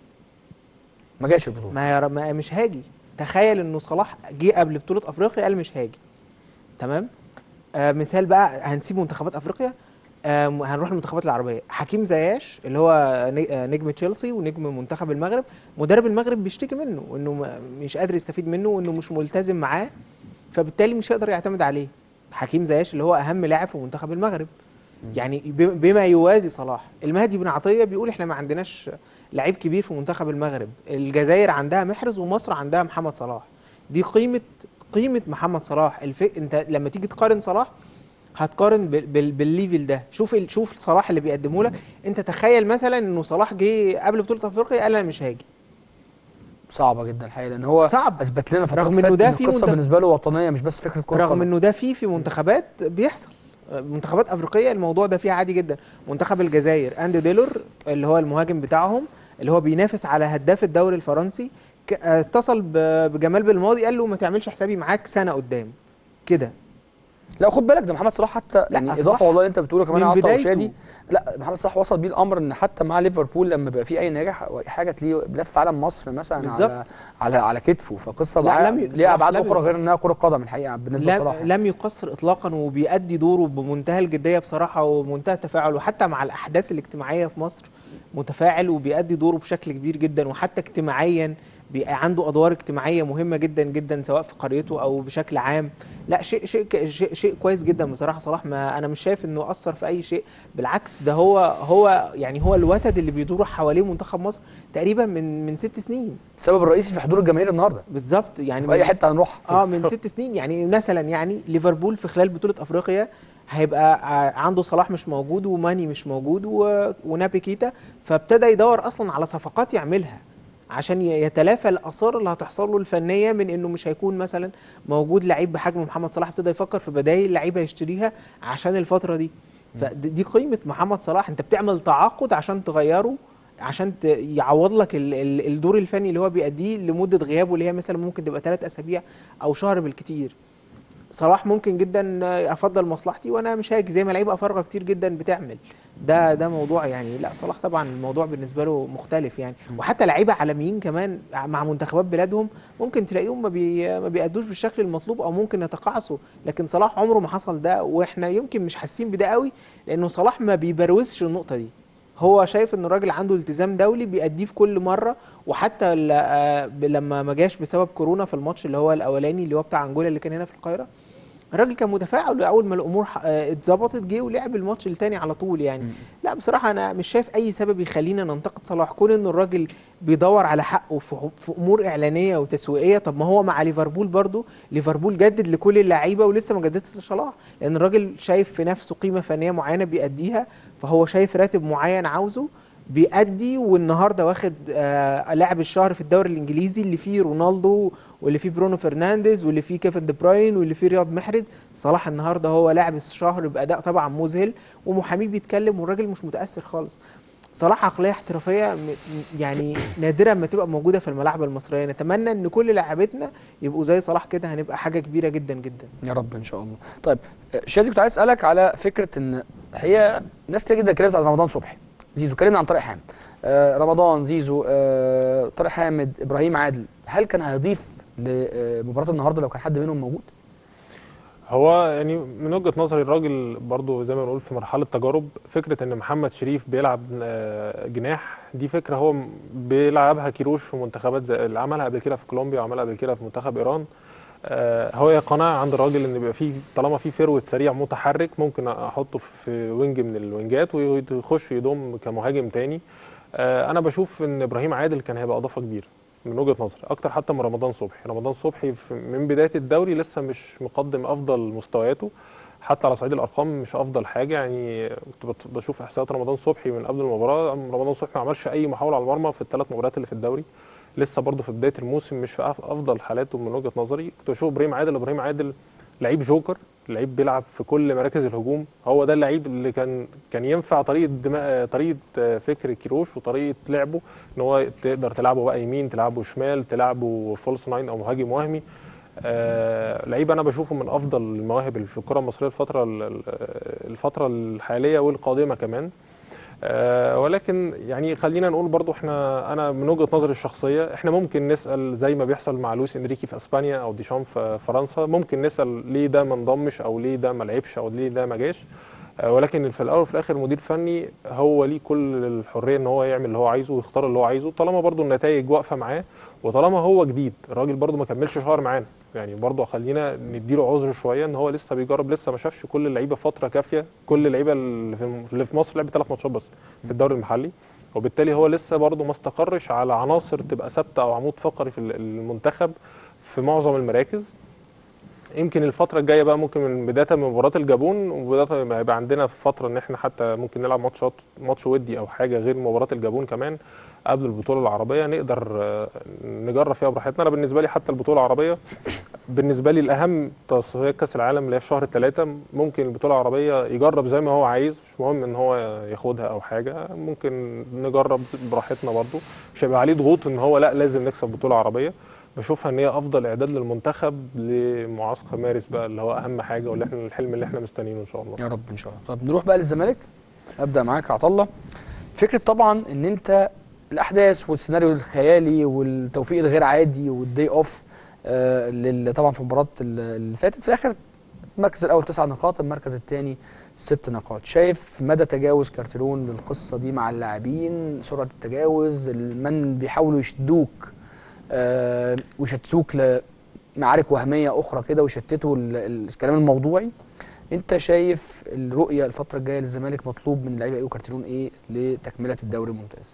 ما جاش البطوله ما, ير... ما مش هاجي تخيل انه صلاح جه قبل بطوله افريقيا قال مش هاجي تمام آه مثال بقى هنسيب منتخبات افريقيا آه م- هنروح المنتخبات العربيه حكيم زياش اللي هو ن- آه، نجم تشيلسي ونجم منتخب المغرب مدرب المغرب بيشتكي منه انه ما- مش قادر يستفيد منه وانه مش ملتزم معاه فبالتالي مش هيقدر يعتمد عليه حكيم زياش اللي هو اهم لاعب في منتخب المغرب يعني ب- بما يوازي صلاح المهدي بن عطيه بيقول احنا ما عندناش لعيب كبير في منتخب المغرب الجزائر عندها محرز ومصر عندها محمد صلاح دي قيمه قيمه محمد صلاح الف... انت لما تيجي تقارن صلاح هتقارن بال... بال... بالليفل ده شوف ال... شوف صلاح اللي بيقدمه لك انت تخيل مثلا انه صلاح جه قبل بطوله افريقيا قال انا مش هاجي صعبه جدا الحقيقه لان هو صعب اثبت لنا فترات رغم إنه فاتت ده ان في القصه منتخب- بالنسبه له وطنيه مش بس فكره كره رغم قدم. انه ده في في منتخبات بيحصل منتخبات افريقيه الموضوع ده فيها عادي جدا منتخب الجزائر اندي ديلور اللي هو المهاجم بتاعهم اللي هو بينافس على هداف الدوري الفرنسي ك- آه، اتصل ب- بجمال بالماضي قال له ما تعملش حسابي معاك سنه قدام كده لا خد بالك ده محمد صلاح حتى يعني صلاح اضافه والله اللي انت بتقوله كمان من عطا بدايته. وشادي لا محمد صلاح وصل بيه الامر ان حتى مع ليفربول لما بقى في اي نجاح أو أي حاجه تلاقيه لف علم مصر مثلا على بالظبط. على على كتفه فقصه لا، بقى لم ي- ليها صلاح ابعاد لم اخرى غير يقصر. انها كره قدم الحقيقه بالنسبه لم, لصلاح يعني. لم يقصر اطلاقا وبيأدي دوره بمنتهى الجديه بصراحه ومنتهى التفاعل وحتى مع الاحداث الاجتماعيه في مصر متفاعل وبيأدي دوره بشكل كبير جدا وحتى اجتماعيا بيبقى عنده ادوار اجتماعيه مهمه جدا جدا سواء في قريته او بشكل عام لا شيء شيء ك- شيء, شيء كويس جدا بصراحه صلاح ما انا مش شايف انه اثر في اي شيء بالعكس ده هو هو يعني هو الوتد اللي بيدور حواليه منتخب مصر تقريبا من من ست سنين السبب الرئيسي في حضور الجماهير النهارده بالظبط يعني في اي من- حته هنروح اه من ست سنين يعني مثلا يعني ليفربول في خلال بطوله افريقيا هيبقى ع- عنده صلاح مش موجود وماني مش موجود و... ونابي كيتا فابتدى يدور اصلا على صفقات يعملها عشان ي- يتلافى الاثار اللي هتحصل له الفنيه من انه مش هيكون مثلا موجود لعيب بحجم محمد صلاح ابتدى يفكر في بدايل لعيبه يشتريها عشان الفتره دي فدي قيمه محمد صلاح انت بتعمل تعاقد عشان تغيره عشان ت- يعوض لك ال- ال- الدور الفني اللي هو بيأديه لمده غيابه اللي هي مثلا ممكن تبقى ثلاث اسابيع او شهر بالكتير صلاح ممكن جدا افضل مصلحتي وانا مش هاجي زي ما لعيبه افارقه كتير جدا بتعمل ده ده موضوع يعني لا صلاح طبعا الموضوع بالنسبه له مختلف يعني وحتى لعيبه عالميين كمان مع منتخبات بلادهم ممكن تلاقيهم ما, بي ما بيأدوش بالشكل المطلوب او ممكن يتقاعسوا لكن صلاح عمره ما حصل ده واحنا يمكن مش حاسين بده قوي لانه صلاح ما بيبروزش النقطه دي هو شايف ان الراجل عنده التزام دولي بيأديه في كل مره وحتى ل- آه، ب- لما ما جاش بسبب كورونا في الماتش اللي هو الاولاني اللي هو بتاع انجولا اللي كان هنا في القاهره الراجل كان متفاعل اول ما الامور ح- آه، اتظبطت جه ولعب الماتش التاني على طول يعني لا بصراحه انا مش شايف اي سبب يخلينا ننتقد صلاح كون ان الراجل بيدور على حقه في ح- في امور اعلانيه وتسويقيه طب ما هو مع ليفربول برضو ليفربول جدد لكل اللعيبه ولسه ما جددش صلاح لان الراجل شايف في نفسه قيمه فنيه معينه بيأديها فهو شايف راتب معين عاوزه بيأدي والنهارده واخد آه لاعب الشهر في الدوري الانجليزي اللي فيه رونالدو واللي فيه برونو فرنانديز واللي فيه كيفن دي بروين واللي فيه رياض محرز صلاح النهارده هو لاعب الشهر باداء طبعا مذهل ومحاميه بيتكلم والراجل مش متاثر خالص صلاح عقليه احترافيه م- م- يعني نادرا ما تبقى موجوده في الملاعب المصريه نتمنى ان كل لاعبتنا يبقوا زي صلاح كده هنبقى حاجه كبيره جدا جدا يا رب ان شاء الله طيب آه، شادي كنت عايز اسالك على فكره ان هي ناس كتير جدا اتكلمت عن رمضان صبحي زيزو كلمنا عن طارق حامد آه رمضان زيزو آه طارق حامد ابراهيم عادل هل كان هيضيف لمباراه النهارده لو كان حد منهم موجود هو يعني من وجهة نظري الراجل برضو زي ما بنقول في مرحلة تجارب فكرة ان محمد شريف بيلعب آه، جناح دي فكرة هو م- بيلعبها كيروش في منتخبات زي اللي عملها قبل كده في كولومبيا وعملها قبل كده في منتخب ايران آه، هو هي قناعة عند الراجل ان بيبقى فيه طالما في فيرود سريع متحرك ممكن احطه في وينج من الوينجات ويخش يضم كمهاجم تاني آه، انا بشوف ان ابراهيم عادل كان هيبقى اضافة كبيرة من وجهة نظري اكتر حتى من رمضان صبحي رمضان صبحي في- من بداية الدوري لسه مش مقدم افضل مستوياته حتى على صعيد الارقام مش افضل حاجه يعني كنت بت- بشوف احصائيات رمضان صبحي من قبل المباراه رمضان صبحي ما عملش اي محاوله على المرمى في الثلاث مباريات اللي في الدوري لسه برضه في بدايه الموسم مش في أف- افضل حالاته من وجهه نظري كنت بشوف ابراهيم عادل ابراهيم عادل لعيب جوكر لعيب بيلعب في كل مراكز الهجوم هو ده اللعيب اللي كان كان ينفع طريقه دماء طريقه آه، فكر كيروش وطريقه لعبه ان هو تقدر تلعبه بقى يمين تلعبه شمال تلعبه فولس ناين او مهاجم وهمي آه لعيب انا بشوفه من افضل المواهب اللي في الكره المصريه الفتره ال- ال- الفتره الحاليه والقادمه كمان آه ولكن يعني خلينا نقول برضو احنا انا من وجهه نظري الشخصيه احنا ممكن نسال زي ما بيحصل مع لويس انريكي في اسبانيا او ديشام في فرنسا ممكن نسال ليه ده ما انضمش او ليه ده ما لعبش او ليه ده ما جاش آه ولكن في الاول وفي الاخر المدير الفني هو ليه كل الحريه ان هو يعمل اللي هو عايزه ويختار اللي هو عايزه طالما برضو النتائج واقفه معاه وطالما هو جديد الراجل برضو ما كملش شهر معانا يعني برضو خلينا نديله عذر شويه ان هو لسه بيجرب لسه ما شافش كل اللعيبه فتره كافيه كل اللعيبه اللي في اللي في مصر لعبت ثلاث ماتشات بس في الدوري المحلي وبالتالي هو لسه برضو ما استقرش على عناصر تبقى ثابته او عمود فقري في المنتخب في معظم المراكز يمكن الفترة الجاية بقى ممكن من بداية من مباراة الجابون وبداية ما يبقى عندنا فترة ان احنا حتى ممكن نلعب ماتشات ماتش ودي او حاجة غير مباراة الجابون كمان قبل البطولة العربية نقدر آه، نجرب فيها براحتنا انا بالنسبة لي حتى البطولة العربية بالنسبة لي الأهم تصفيات كأس العالم اللي هي في شهر ثلاثة ممكن البطولة العربية يجرب زي ما هو عايز مش مهم ان هو ياخدها او حاجة ممكن نجرب براحتنا برضو مش هيبقى عليه ضغوط ان هو لا لازم نكسب بطولة عربية بشوفها ان هي افضل اعداد للمنتخب لمعسكر مارس بقى اللي هو اهم حاجه واللي احنا الحلم اللي احنا مستنيينه ان شاء الله يا رب ان شاء الله طب نروح بقى للزمالك ابدا معاك يا عطله فكره طبعا ان انت الاحداث والسيناريو الخيالي والتوفيق الغير عادي والدي اوف آه لل- طبعا في المباراه ال- اللي فاتت في الاخر المركز الاول تسع نقاط المركز الثاني ست نقاط شايف مدى تجاوز كارتيرون للقصه دي مع اللاعبين سرعه التجاوز من بيحاولوا يشدوك آه ويشتتوك لمعارك وهميه اخرى كده ويشتتوا ال- ال- الكلام الموضوعي انت شايف الرؤيه الفتره الجايه للزمالك مطلوب من اللعيبه ايه وكارتيرون ايه لتكمله الدوري الممتاز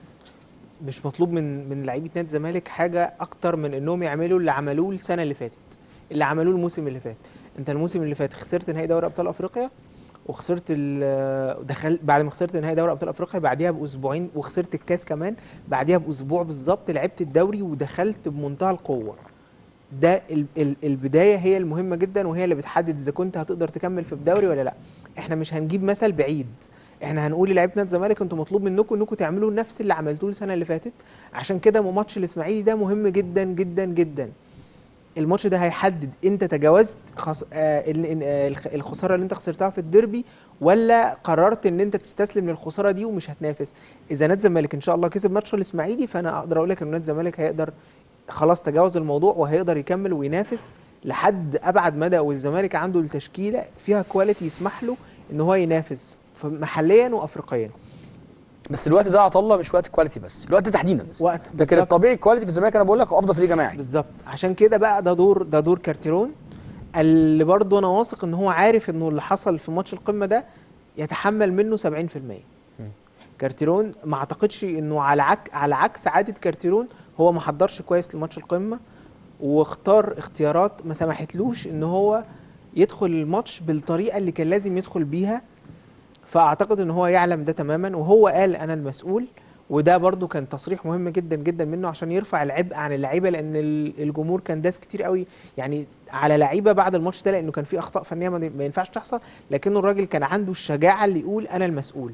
مش مطلوب من من لعيبه نادي الزمالك حاجه اكتر من انهم يعملوا اللي عملوه السنه اللي فاتت اللي عملوه الموسم اللي فات انت الموسم اللي فات خسرت نهائي دوري ابطال افريقيا وخسرت ال- دخل بعد ما خسرت نهائي دوري ابطال افريقيا بعديها باسبوعين وخسرت الكاس كمان بعديها باسبوع بالظبط لعبت الدوري ودخلت بمنتهى القوه ده ال ال البدايه هي المهمه جدا وهي اللي بتحدد اذا كنت هتقدر تكمل في الدوري ولا لا احنا مش هنجيب مثل بعيد احنا هنقول للعيبه نادي الزمالك انتوا مطلوب منكم انكم تعملوا نفس اللي عملتوه السنه اللي فاتت عشان كده ماتش الاسماعيلي ده مهم جدا جدا جدا الماتش ده هيحدد انت تجاوزت خص... آه ال- ال- آه، الخ- الخساره اللي انت خسرتها في الديربي ولا قررت ان انت تستسلم للخساره دي ومش هتنافس اذا نادي الزمالك ان شاء الله كسب ماتش الاسماعيلي فانا اقدر اقول لك ان نادي الزمالك هيقدر خلاص تجاوز الموضوع وهيقدر يكمل وينافس لحد ابعد مدى والزمالك عنده التشكيله فيها كواليتي يسمح له ان هو ينافس ف- محليا وافريقيا بس الوقت ده عطا الله مش وقت كواليتي بس الوقت ده تحديدا بس وقت لكن بالظبط. الطبيعي الكواليتي في الزمالك انا بقول لك هو افضل فريق جماعي بالظبط عشان كده بقى ده دور ده دور كارتيرون اللي برضه انا واثق ان هو عارف انه اللي حصل في ماتش القمه ده يتحمل منه 70% كارتيرون ما اعتقدش انه على عك على عكس عاده كارتيرون هو ما حضرش كويس لماتش القمه واختار اختيارات ما سمحتلوش ان هو يدخل الماتش بالطريقه اللي كان لازم يدخل بيها فاعتقد ان هو يعلم ده تماما وهو قال انا المسؤول وده برضو كان تصريح مهم جدا جدا منه عشان يرفع العبء عن اللعيبه لان ال- الجمهور كان داس كتير قوي يعني على لعيبه بعد الماتش ده لانه كان في اخطاء فنيه ما ما ينفعش تحصل لكنه الراجل كان عنده الشجاعه اللي يقول انا المسؤول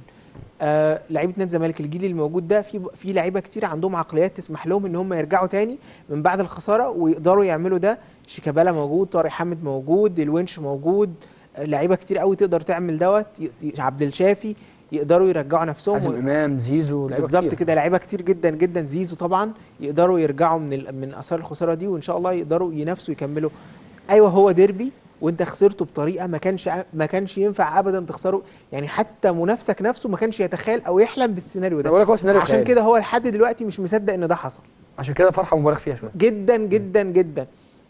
آه لعيبه نادي الزمالك الجيل الموجود ده في في لعيبه كتير عندهم عقليات تسمح لهم ان هم يرجعوا تاني من بعد الخساره ويقدروا يعملوا ده شيكابالا موجود طارق حامد موجود الونش موجود آه، لعيبه كتير قوي تقدر تعمل دوت ي- ي- عبد الشافي يقدروا يرجعوا نفسهم حازم و- امام زيزو لعيبه بالظبط كتير. كده لعيبه كتير جدا جدا زيزو طبعا يقدروا يرجعوا من ال- من اثار الخساره دي وان شاء الله يقدروا ينافسوا يكملوا ايوه هو ديربي وانت خسرته بطريقه ما كانش ما كانش ينفع ابدا تخسره يعني حتى منافسك نفسه ما كانش يتخيل او يحلم بالسيناريو ده أنا بقول لك هو سيناريو عشان خيالي. كده هو لحد دلوقتي مش مصدق ان ده حصل عشان كده فرحه مبالغ فيها شويه جدا جدا جدا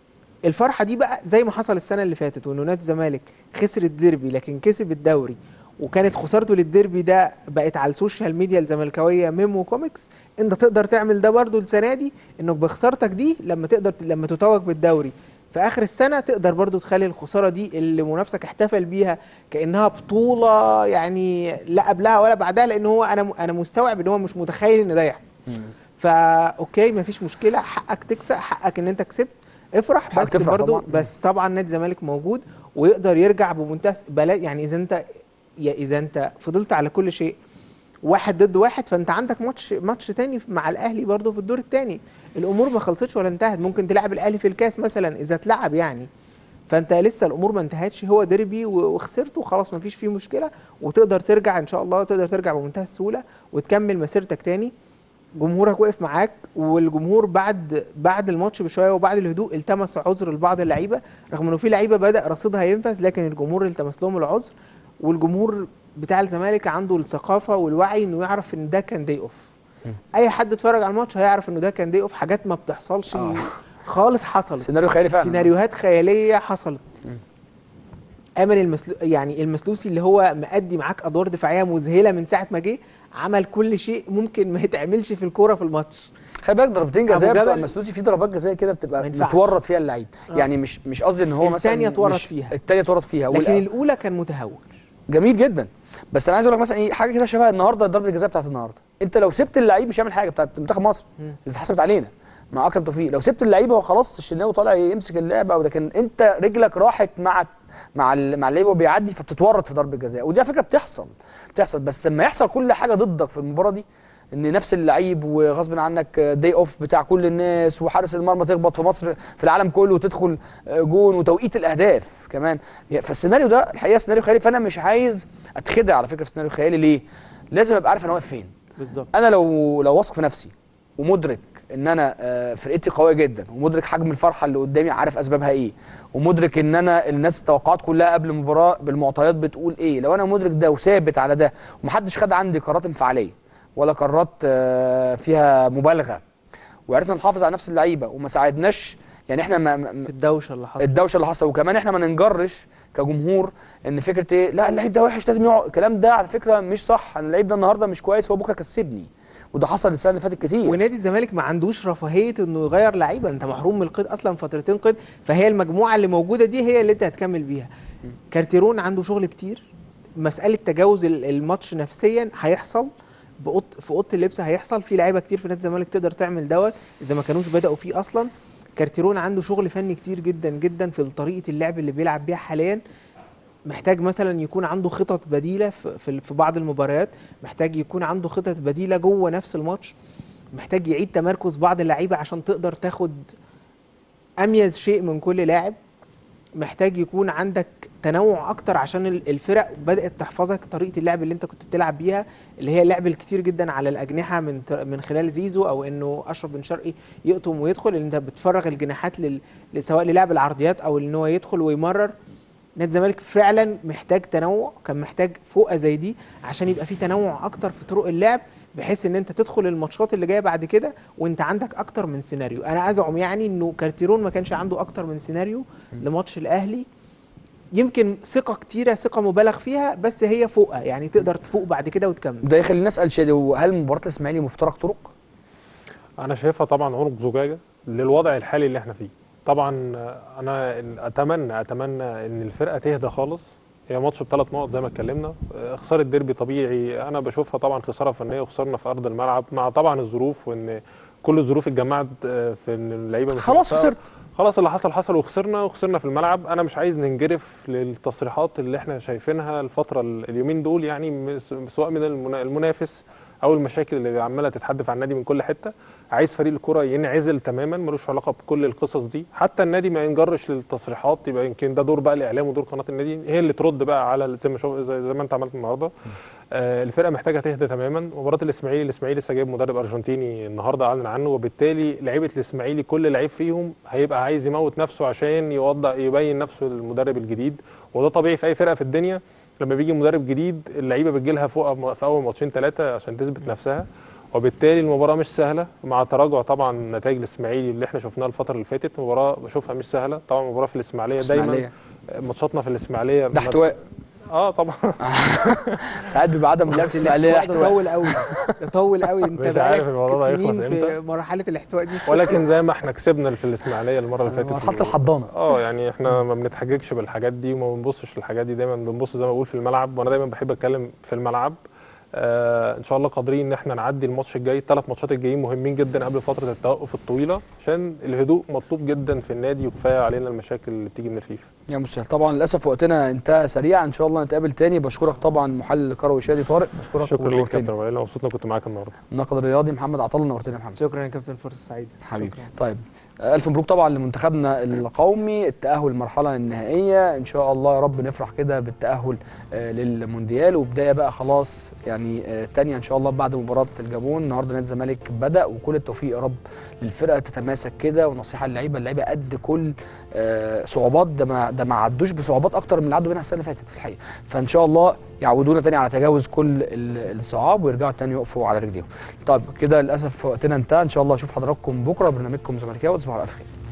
الفرحه دي بقى زي ما حصل السنه اللي فاتت وانه نادي الزمالك خسر الديربي لكن كسب الدوري وكانت خسارته للديربي ده بقت على السوشيال ميديا الزملكاويه ميم وكوميكس انت تقدر تعمل ده برضو السنه دي انك بخسارتك دي لما تقدر لما تتوج بالدوري في اخر السنه تقدر برضو تخلي الخساره دي اللي منافسك احتفل بيها كانها بطوله يعني لا قبلها ولا بعدها لان هو انا انا مستوعب ان هو مش متخيل ان ده يحصل فا اوكي مفيش مشكله حقك تكسب حقك ان انت كسبت افرح حقك بس تفرح برضو طبعاً. بس طبعا نادي الزمالك موجود ويقدر يرجع بمنتهى بلا يعني اذا انت يا اذا انت فضلت على كل شيء واحد ضد واحد فانت عندك ماتش ماتش تاني مع الاهلي برضو في الدور الثاني الامور ما خلصتش ولا انتهت ممكن تلعب الاهلي في الكاس مثلا اذا اتلعب يعني فانت لسه الامور ما انتهتش هو ديربي و- وخسرته وخلاص ما فيش فيه مشكله وتقدر ترجع ان شاء الله تقدر ترجع بمنتهى السهوله وتكمل مسيرتك تاني جمهورك وقف معاك والجمهور بعد بعد الماتش بشويه وبعد الهدوء التمس عذر لبعض اللعيبه رغم انه في لعيبه بدا رصيدها ينفذ لكن الجمهور التمس لهم العذر والجمهور بتاع الزمالك عنده الثقافه والوعي انه يعرف ان ده كان داي اوف اي حد اتفرج على الماتش هيعرف انه ده كان داي اوف حاجات ما بتحصلش آه. خالص حصلت سيناريو خيالي فعلا. سيناريوهات خياليه حصلت امل المسلو يعني المسلوسي اللي هو مأدي معاك ادوار دفاعيه مذهله من ساعه ما جه عمل كل شيء ممكن ما يتعملش في الكوره في الماتش خلي بالك ضربتين أبو جزاء بتبقى جبل- مسلوسي في ضربات جزاء كده بتبقى ينفعش. متورط فيها اللعيب آه. يعني مش مش قصدي ان هو مثلا التانية اتورط مش- فيها. التانية اتورط فيها لكن والأ- الاولى كان متهور جميل جدا بس انا عايز اقول لك مثلا ايه حاجه كده شبه النهارده ضربه الجزاء بتاعت النهارده انت لو سبت اللعيب مش هيعمل حاجه بتاعت منتخب مصر اللي اتحسبت علينا مع اكرم توفيق لو سبت اللعيب هو خلاص الشناوي طالع يمسك اللعبه ولكن انت رجلك راحت مع مع ال- مع اللعيب وهو بيعدي فبتتورط في ضربه الجزاء ودي على فكره بتحصل بتحصل بس لما يحصل كل حاجه ضدك في المباراه دي ان نفس اللعيب وغصب عنك داي اوف بتاع كل الناس وحارس المرمى تخبط في مصر في العالم كله وتدخل جون وتوقيت الاهداف كمان فالسيناريو ده الحقيقه سيناريو خيالي فانا مش عايز اتخدع على فكره في سيناريو خيالي ليه؟ لازم ابقى عارف انا واقف فين بالظبط انا لو لو واثق في نفسي ومدرك ان انا آه، فرقتي قويه جدا ومدرك حجم الفرحه اللي قدامي عارف اسبابها ايه ومدرك ان انا الناس التوقعات كلها قبل المباراه بالمعطيات بتقول ايه لو انا مدرك ده وثابت على ده ومحدش خد عندي قرارات انفعاليه ولا قرارات آه، فيها مبالغه وعرفنا نحافظ على نفس اللعيبه وما ساعدناش يعني احنا ما ما- الدوشه اللي حصلت الدوشه اللي حصل وكمان احنا ما ننجرش كجمهور ان فكره ايه لا اللعيب ده وحش لازم يقعد الكلام ده على فكره مش صح انا اللعيب ده النهارده مش كويس هو بكره كسبني وده حصل السنه اللي فاتت كتير ونادي الزمالك ما عندوش رفاهيه انه يغير لعيبه انت محروم من القيد اصلا فترتين قيد فهي المجموعه اللي موجوده دي هي اللي انت هتكمل بيها كارتيرون عنده شغل كتير مساله تجاوز ال- الماتش نفسيا هيحصل بأوض في اوضه اللبس هيحصل في لعيبه كتير في نادي الزمالك تقدر تعمل دوت اذا ما كانوش بداوا فيه اصلا كارتيرون عنده شغل فني كتير جدا جدا في طريقه اللعب اللي بيلعب بيها حاليا محتاج مثلا يكون عنده خطط بديله في في في بعض المباريات محتاج يكون عنده خطط بديله جوه نفس الماتش محتاج يعيد تمركز بعض اللعيبه عشان تقدر تاخد اميز شيء من كل لاعب محتاج يكون عندك تنوع اكتر عشان ال- الفرق بدات تحفظك طريقه اللعب اللي انت كنت بتلعب بيها اللي هي اللعب الكتير جدا على الاجنحه من ت- من خلال زيزو او انه اشرف بن شرقي يقطم ويدخل اللي انت بتفرغ الجناحات لل... سواء للعب العرضيات او ان هو يدخل ويمرر نادي الزمالك فعلا محتاج تنوع كان محتاج فوقه زي دي عشان يبقى في تنوع اكتر في طرق اللعب بحيث ان انت تدخل الماتشات اللي جايه بعد كده وانت عندك اكتر من سيناريو انا ازعم يعني انه كارتيرون ما كانش عنده اكتر من سيناريو لماتش الاهلي يمكن ثقه كتيره ثقه مبالغ فيها بس هي فوقها يعني تقدر تفوق بعد كده وتكمل ده يخلينا نسال شادي هو هل مباراه الاسماعيلي مفترق طرق؟ انا شايفها طبعا عنق زجاجه للوضع الحالي اللي احنا فيه طبعا انا اتمنى اتمنى ان الفرقه تهدى خالص هي ماتش بثلاث نقط زي ما اتكلمنا خساره ديربي طبيعي انا بشوفها طبعا خساره فنيه وخسرنا في ارض الملعب مع طبعا الظروف وان كل الظروف اتجمعت في ان اللعيبه مش خلاص متوفقة. خسرت خلاص اللي حصل حصل وخسرنا وخسرنا في الملعب انا مش عايز ننجرف للتصريحات اللي احنا شايفينها الفتره ال- اليومين دول يعني م- سواء من المنا- المنافس او المشاكل اللي عماله تتحدف عن النادي من كل حته عايز فريق الكره ينعزل تماما ملوش علاقه بكل القصص دي حتى النادي ما ينجرش للتصريحات يبقى يمكن ده دور بقى الاعلام ودور قناه النادي هي اللي ترد بقى على زي ما شوف زي, زي ما انت عملت النهارده آه الفرقه محتاجه تهدى تماما مباراه الاسماعيلي الاسماعيلي لسه جايب مدرب ارجنتيني النهارده اعلن عنه وبالتالي لعيبه الاسماعيلي كل لعيب فيهم هيبقى عايز يموت نفسه عشان يوضح يبين نفسه للمدرب الجديد وده طبيعي في اي فرقه في الدنيا لما بيجي مدرب جديد اللعيبه بتجي لها فوق في اول ماتشين ثلاثه عشان تثبت نفسها وبالتالي المباراه مش سهله مع تراجع طبعا نتائج الاسماعيلي اللي احنا شفناها الفتره اللي فاتت مباراه بشوفها مش سهله طبعا مباراه في الاسماعيليه دايما إسماعيلية. ماتشاتنا في الاسماعيليه ده احتواء اه طبعا ساعات بيبقى عدم لعب بس اسماعيليه الاحتواء ده احتواء طول قوي ده طول قوي انت مش عارف بقالك الموضوع ده سنين هيخلص في امتى. مرحله الاحتواء دي ولكن زي ما احنا كسبنا في الاسماعيليه المره اللي فاتت مرحله الحضانه اه يعني احنا ما بنتحججش بالحاجات دي وما بنبصش للحاجات دي دايما بنبص زي ما بقول في الملعب وانا دايما بحب اتكلم في الملعب آه ان شاء الله قادرين ان احنا نعدي الماتش الجاي الثلاث ماتشات الجايين مهمين جدا قبل فتره التوقف الطويله عشان الهدوء مطلوب جدا في النادي وكفايه علينا المشاكل اللي بتيجي من الفيفا يا مسهل طبعا للاسف وقتنا انتهى سريع ان شاء الله نتقابل تاني بشكرك طبعا محلل كروي شادي طارق بشكرك شكرا ليك ونورتني. كابتن وائل مبسوط اني كنت معاك النهارده الناقد الرياضي محمد عطله نورتني يا محمد شكرا يا كابتن فرصه سعيده حبيبي شكراً. طيب الف مبروك طبعا لمنتخبنا القومي التاهل للمرحله النهائيه ان شاء الله يا رب نفرح كده بالتاهل آه، للمونديال وبدايه بقى خلاص يعني آه، تانية ان شاء الله بعد مباراه الجابون النهارده نادي الزمالك بدا وكل التوفيق يا رب للفرقه تتماسك كده ونصيحه للعيبه اللعيبه قد كل آه، صعوبات ده ما ده ما عدوش بصعوبات اكتر من اللي عدوا منها السنه اللي فاتت في الحقيقه فان شاء الله يعودونا تاني على تجاوز كل ال- الصعاب ويرجعوا تاني يقفوا على رجليهم طيب كده للاسف وقتنا انتهى ان شاء الله اشوف حضراتكم بكره برنامجكم زملكاوي تصبحوا على الف خير